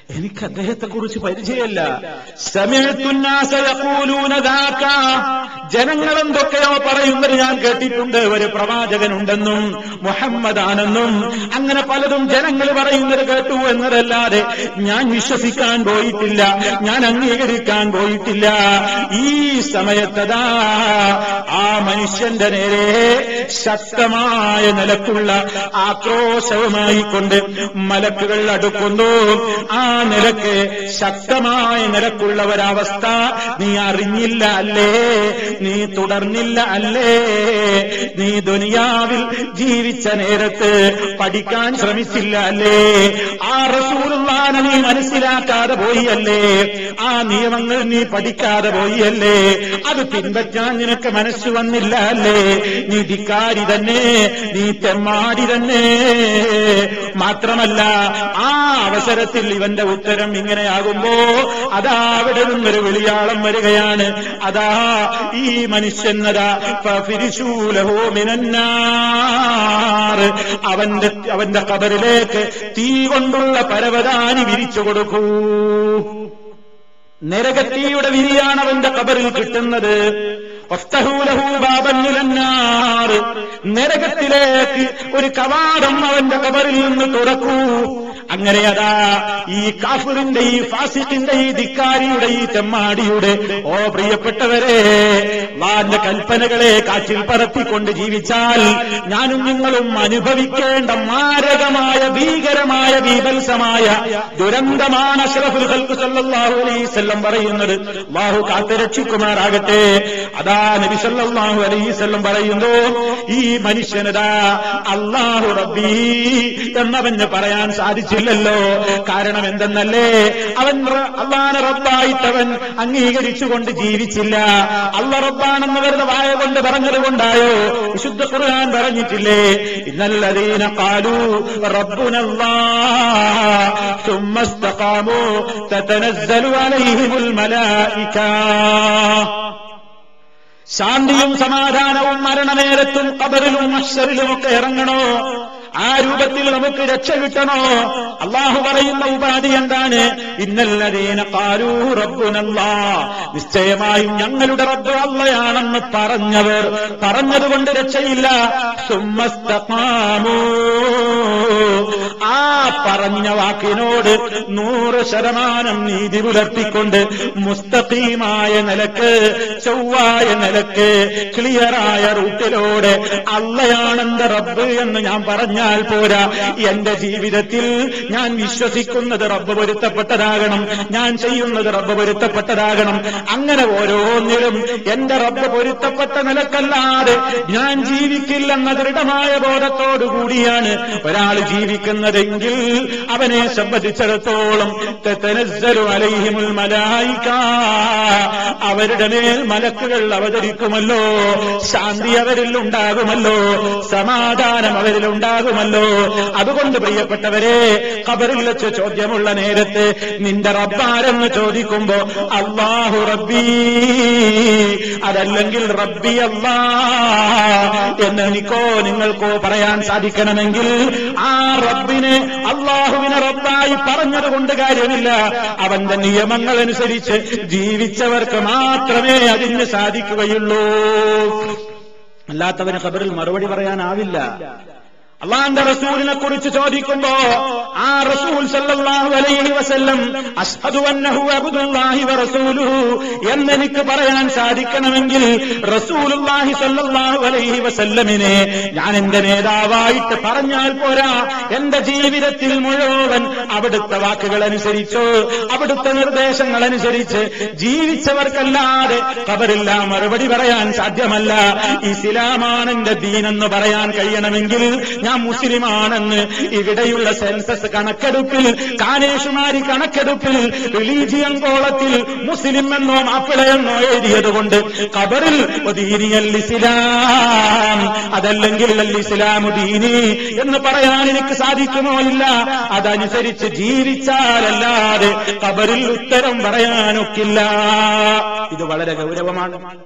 എനിക്ക് അദ്ദേഹത്തെ കുറിച്ച് പരിചയമല്ല സമയത്തുന്നാസ യഖൂലൂന ദാക. ജനങ്ങൾ എന്തൊക്കെയോ പറയുന്നത് ഞാൻ കേട്ടിട്ടുണ്ട് ഒരു പ്രവാചകനുണ്ടെന്നും മുഹമ്മദാണെന്നും അങ്ങനെ പലതും ജനങ്ങൾ പറയുന്നത് കേട്ടു എന്നതല്ലാതെ ഞാൻ വിശ്വസിക്കാൻ പോയിട്ടില്ല ഞാൻ അംഗീകരിക്കാൻ പോയിട്ടില്ല ഈ സമയത്തതാ ആ മനുഷ്യന്റെ നേരെ ശക്തമായ നിലക്കുള്ള ആക്രോശവുമായി കൊണ്ട് മലക്കുകൾ അടുക്കുന്നു ആ നിലക്ക് ശക്തമായ നിലക്കുള്ള ഒരവസ്ഥ നീ അറിഞ്ഞില്ല അല്ലേ നീ തുടർന്നില്ല അല്ലേ നീ ദുനിയാവിൽ ജീവിച്ച നേരത്ത് പഠിക്കാൻ ശ്രമിച്ചില്ല അല്ലേ ആ റസൂലുള്ളാനെ നീ മനസ്സിലാക്കാതെ പോയല്ലേ ആ നിയമങ്ങൾ നീ പഠിക്കാതെ പോയല്ലേ അത് പിൻപറ്റാൻ നിനക്ക് മനസ്സ് വന്നില്ല അല്ലേ നീ ധിക്കാരി തന്നെ നീ തെമ്മാടി തന്നെ മാത്രമല്ല ആ അവസരത്തിൽ ഇവന്റെ ഉത്തരം ഇങ്ങനെയാകുമ്പോ അതാ അവിടെ നിന്നൊരു വിളിയാളം വരികയാണ് അതാ ഈ മനുഷ്യന്നതാ ഫഫിരിശൂലഹോ മിനന്നാർ അവന്റെ അവന്റെ കബറിലേക്ക് തീ കൊണ്ടുള്ള പരവതാനി വിരിച്ചു കൊടുക്കൂ നരകത്തീയുടെ വിരിയാണ് അവന്റെ കബറിൽ കിട്ടുന്നത് വഫ്തഹൂലഹു ബാബൻ ഇലന്നാർ. നരകത്തിലേക്ക് ഒരു കവാടം അവന്റെ കബറിൽ നിന്ന് തുറക്കൂ അങ്ങനെ അതാ ഈ കാഫിറിന്റെ ഈ ഫാസിഖിന്റെ ഈ ധിക്കാരിയുടെ ഈ തെമ്മാടിയുടെ ഓ പ്രിയപ്പെട്ടവരെ വാന്റെ കൽപ്പനകളെ കാറ്റിൽ പറത്തിക്കൊണ്ട് ജീവിച്ചാൽ ഞാനും നിങ്ങളും അനുഭവിക്കേണ്ട മാരകമായ ഭീകരമായ ബീഭത്സമായ ദുരന്തമാണ് അഷ്റഫുൽ ഖൽഖ് സല്ലല്ലാഹു അലൈഹി വസല്ലം പറയുന്നത് അല്ലാഹു കാത്തുരക്ഷിക്കുമാറാകട്ടെ അതാ നബി സല്ലല്ലാഹു അലൈഹി വസല്ലം പറയുന്നു ഈ മനുഷ്യനതാ അല്ലാഹു റബ്ബി എന്നവന് പറയാൻ സാധിച്ചില്ലല്ലോ കാരണം എന്തെന്നല്ലേ അവൻ റ- അള്ളാനെ റബ്ബായിട്ടവൻ അംഗീകരിച്ചുകൊണ്ട് ജീവിച്ചില്ല അള്ള റബ്ബാണെന്ന് വെറുതെ വായ കൊണ്ട് പറഞ്ഞത് കൊണ്ടായോ വിശുദ്ധ ഖുർആൻ പറഞ്ഞിട്ടില്ലേ ഇന്നല്ലദീന ഖാലു റബ്ബുനല്ലാ ثم استقاموا تتنزل عليهم الملائكة ശാന്തിയും സമാധാനവും മരണനേരത്തും കബറിലും മഷറിലുമൊക്കെ ഇറങ്ങണോ ആ രൂപത്തിൽ നമുക്ക് രക്ഷ കിട്ടണോ അള്ളാഹു പറയുന്ന ഉപാധി എന്താണ് ഇന്നല്ലതീന കാലൂ റബ്ബുനല്ലാ നിശ്ചയമായും ഞങ്ങളുടെ റബ്ബ് അള്ളയാണെന്ന് പറഞ്ഞവർ പറഞ്ഞതുകൊണ്ട് രക്ഷയില്ല സുമ്മസ്തമാമോ ആ പറഞ്ഞ വാക്കിനോട് നൂറ് ശതമാനം നീതി പുലർത്തിക്കൊണ്ട് മുസ്തഖീമായ നിലക്ക് ചൊവ്വായ നിലക്ക് ക്ലിയറായ റൂട്ടിലൂടെ അള്ളയാണെന്റെ റബ്ബ് എന്ന് ഞാൻ പറഞ്ഞാൽ പോരാ എന്റെ ജീവിതത്തിൽ ഞാൻ വിശ്വസിക്കുന്നത് റബ്ബ് പൊരുത്തപ്പെട്ടതാകണം ഞാൻ ചെയ്യുന്നത് റബ്ബ് പൊരുത്തപ്പെട്ടതാകണം അങ്ങനെ ഓരോന്നിലും എന്റെ റബ്ബ് പൊരുത്തപ്പെട്ട നിലക്കല്ലാതെ ഞാൻ ജീവിക്കില്ലെന്ന ദൃഢമായ ബോധത്തോടു കൂടിയാണ് ഒരാൾ ജീവിക്കുന്നതെങ്കിൽ അവനെ സംബന്ധിച്ചിടത്തോളം തതനസ്സലു അലൈഹിമുൽ മലായിക അവരുടെ മേൽ മലക്കുകൾ അവതരിക്കുമല്ലോ ശാന്തി അവരിൽ ഉണ്ടാകുമല്ലോ സമാധാനം അവരിൽ ഉണ്ടാകുമല്ലോ അതുകൊണ്ട് പ്രിയപ്പെട്ടവരെ ഖബറിൽ വെച്ച് ചോദ്യമുള്ള നേരത്ത് നിന്റെ റബ്ബാരെന്ന് ചോദിക്കുമ്പോ അള്ളാഹു റബ്ബി അതല്ലെങ്കിൽ റബ്ബി അല്ലാ എന്ന് എനിക്കോ നിങ്ങൾക്കോ പറയാൻ സാധിക്കണമെങ്കിൽ ആ റബ്ബിനെ അള്ളാഹുവിനെ റബ്ബായി പറഞ്ഞത് കൊണ്ട് കാര്യമില്ല അവന്റെ നിയമങ്ങൾ അനുസരിച്ച് ജീവിച്ചവർക്ക് മാത്രമേ അതിന് സാധിക്കുകയുള്ളൂ അല്ലാത്തവന് ഖബറിൽ മറുപടി പറയാനാവില്ല അള്ളാന്റെ റസൂലിനെ കുറിച്ച് ചോദിക്കുമ്പോ ആ റസൂൽ സല്ലല്ലാഹു അലൈഹി വസല്ലം അഷ്ഹദു അന്നഹു അബ്ദുല്ലാഹി വ റസൂലുഹു എന്നെനിക്ക് പറയാൻ സാധിക്കണമെങ്കിൽ റസൂലുള്ളാഹി സല്ലല്ലാഹു അലൈഹി വസല്ലമിനെ ഞാൻ എന്റെ നേതാവായിട്ട് പറഞ്ഞാൽ പോരാ എന്റെ ജീവിതത്തിൽ മുഴുവൻ അവിടുത്തെ വാക്കുകൾ അനുസരിച്ചോ അവിടുത്തെ നിർദ്ദേശങ്ങൾ അനുസരിച്ച് ജീവിച്ചവർക്കല്ലാതെ കബറില്ല മറുപടി പറയാൻ സാധ്യമല്ല ഇസ്ലാമാണ് എന്റെ ദീനെന്ന് പറയാൻ കഴിയണമെങ്കിൽ ഞാൻ മുസ്ലിമാണെന്ന് ഇവിടെയുള്ള സെൻസസ് കണക്കെടുപ്പിൽ കാനേഷുമാരി കണക്കെടുപ്പിൽ റിലീജിയൻ കോളത്തിൽ മുസ്ലിം എന്നോ മാപ്പിളയെന്നോ എഴുതിയത് കൊണ്ട് കബറിൽ ദീനിയൽ ഇസ്ലാം അതല്ലെങ്കിൽ അൽ ഇസ്ലാമു ദീനി എന്ന് പറയാൻ എനിക്ക് സാധിക്കുമോ ഇല്ല അതനുസരിച്ച് ജീവിച്ചാലല്ലാതെ കബറിൽ ഉത്തരം പറയാനൊക്കില്ല ഇത് വളരെ ഗൗരവമാണ്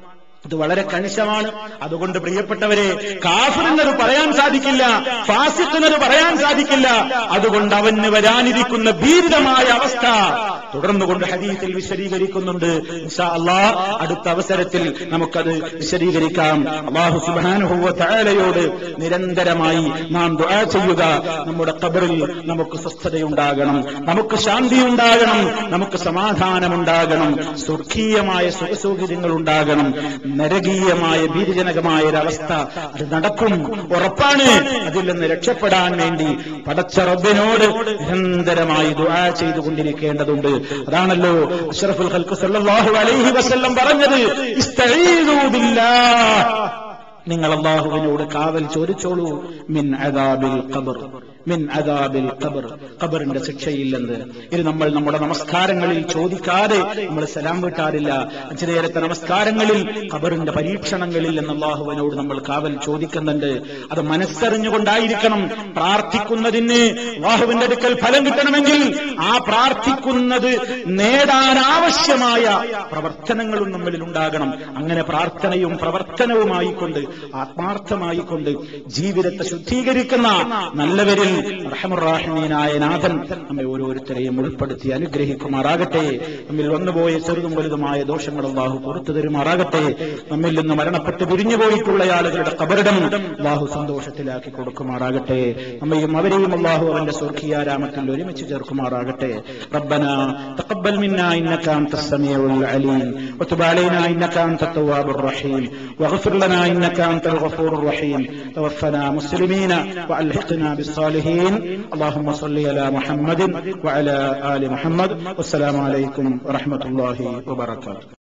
ഇത് വളരെ കണിശമാണ് അതുകൊണ്ട് പ്രിയപ്പെട്ടവരെ കാഫിറിനത് പറയാൻ സാധിക്കില്ല ഫാസിഖിനത് പറയാൻ സാധിക്കില്ല അതുകൊണ്ട് അവന് വരാനിരിക്കുന്ന ഭീതിതമായ അവസ്ഥ തുടർന്നുകൊണ്ട് ഹദീസിൽ വിശദീകരിക്കുന്നുണ്ട് ഇൻഷാ അല്ലാ അടുത്ത അവസരത്തിൽ നമുക്കത് വിശദീകരിക്കാം അള്ളാഹു സുബാനുഹുവ താലയോട് നിരന്തരമായി നാം ദുആ ചെയ്യുക നമ്മുടെ ഖബറിൽ നമുക്ക് സ്വസ്ഥതയുണ്ടാകണം നമുക്ക് ശാന്തിയുണ്ടാകണം നമുക്ക് സമാധാനമുണ്ടാകണം സ്വർഗീയമായ സുഖസൗകര്യങ്ങൾ ഉണ്ടാകണം നരകീയമായ ഭീതിജനകമായ ഒരവസ്ഥ അത് നടക്കും ഉറപ്പാണ് അതിൽ നിന്ന് രക്ഷപ്പെടാൻ വേണ്ടി പടച്ച റബ്ബിനോട് നിരന്തരമായി ദുആ ചെയ്തുകൊണ്ടിരിക്കേണ്ടതുണ്ട് അതാണല്ലോ അഷ്റഫുൽ ഖൽഖ് സല്ലല്ലാഹു അലൈഹി വസല്ലം പറഞ്ഞത് ഇസ്തഈദു ബില്ലാഹ് നിങ്ങൾ അള്ളാഹുവിനോട് കാവൽ ചോദിച്ചോളൂ മിൻ അദാബിൽ ഖബർ മിൻ അദാബിൽ ഖബർ ഖബറിന്റെ ശിക്ഷയില്ലെന്ന് ഇത് നമ്മൾ നമ്മുടെ നമസ്കാരങ്ങളിൽ ചോദിക്കാതെ നമ്മൾ സലാം വീട്ടാറില്ല അഞ്ചു നേരത്തെ നമസ്കാരങ്ങളിൽ ഖബറിന്റെ പരീക്ഷണങ്ങളിൽ എന്ന് അള്ളാഹുവിനോട് നമ്മൾ കാവൽ ചോദിക്കുന്നുണ്ട് അത് മനസ്സറിഞ്ഞുകൊണ്ടായിരിക്കണം പ്രാർത്ഥിക്കുന്നതിന് അള്ളാഹുവിന്റെ അടുക്കൽ ഫലം കിട്ടണമെങ്കിൽ ആ പ്രാർത്ഥിക്കുന്നത് നേടാനാവശ്യമായ പ്രവർത്തനങ്ങളും നമ്മളിൽ ഉണ്ടാകണം അങ്ങനെ പ്രാർത്ഥനയും പ്രവർത്തനവുമായിക്കൊണ്ട് ആത്മാർത്ഥമായിക്കൊണ്ട് ജീവിതത്തെ ശുദ്ധീകരിക്കുന്ന നല്ലവരിൽ റഹമുറാഹിമീനായ നാഥൻ നമ്മെ ഓരോരുത്തരെയും ഉൾപ്പെടുത്തി അനുഗ്രഹിക്കുമാറാകട്ടെ നമ്മിൽ വന്നുപോയ ചെറുതും വലുതുമായ ദോഷങ്ങൾ അള്ളാഹു പുറത്തു തരുമാറാകട്ടെ നമ്മിൽ നിന്ന് മരണപ്പെട്ട് പിരിഞ്ഞുപോയിട്ടുള്ള ആളുകളുടെ കബറിടം അള്ളാഹു സന്തോഷത്തിലാക്കി കൊടുക്കുമാറാകട്ടെ നമ്മയും അവരെയും അള്ളാഹു അവന്റെ സ്വർഗീയാരാമത്തിൽ ഒരുമിച്ച് ചേർക്കുമാറാകട്ടെ ربنا تقبل منا انك انت السميع العليم وتب علينا انك انت التواب الرحيم واغفر لنا انك انت الغفور الرحيم توفنا مسلمين والحقنا بالصالحين اللهم صل على محمد وعلى ال محمد والسلام عليكم ورحمه الله وبركاته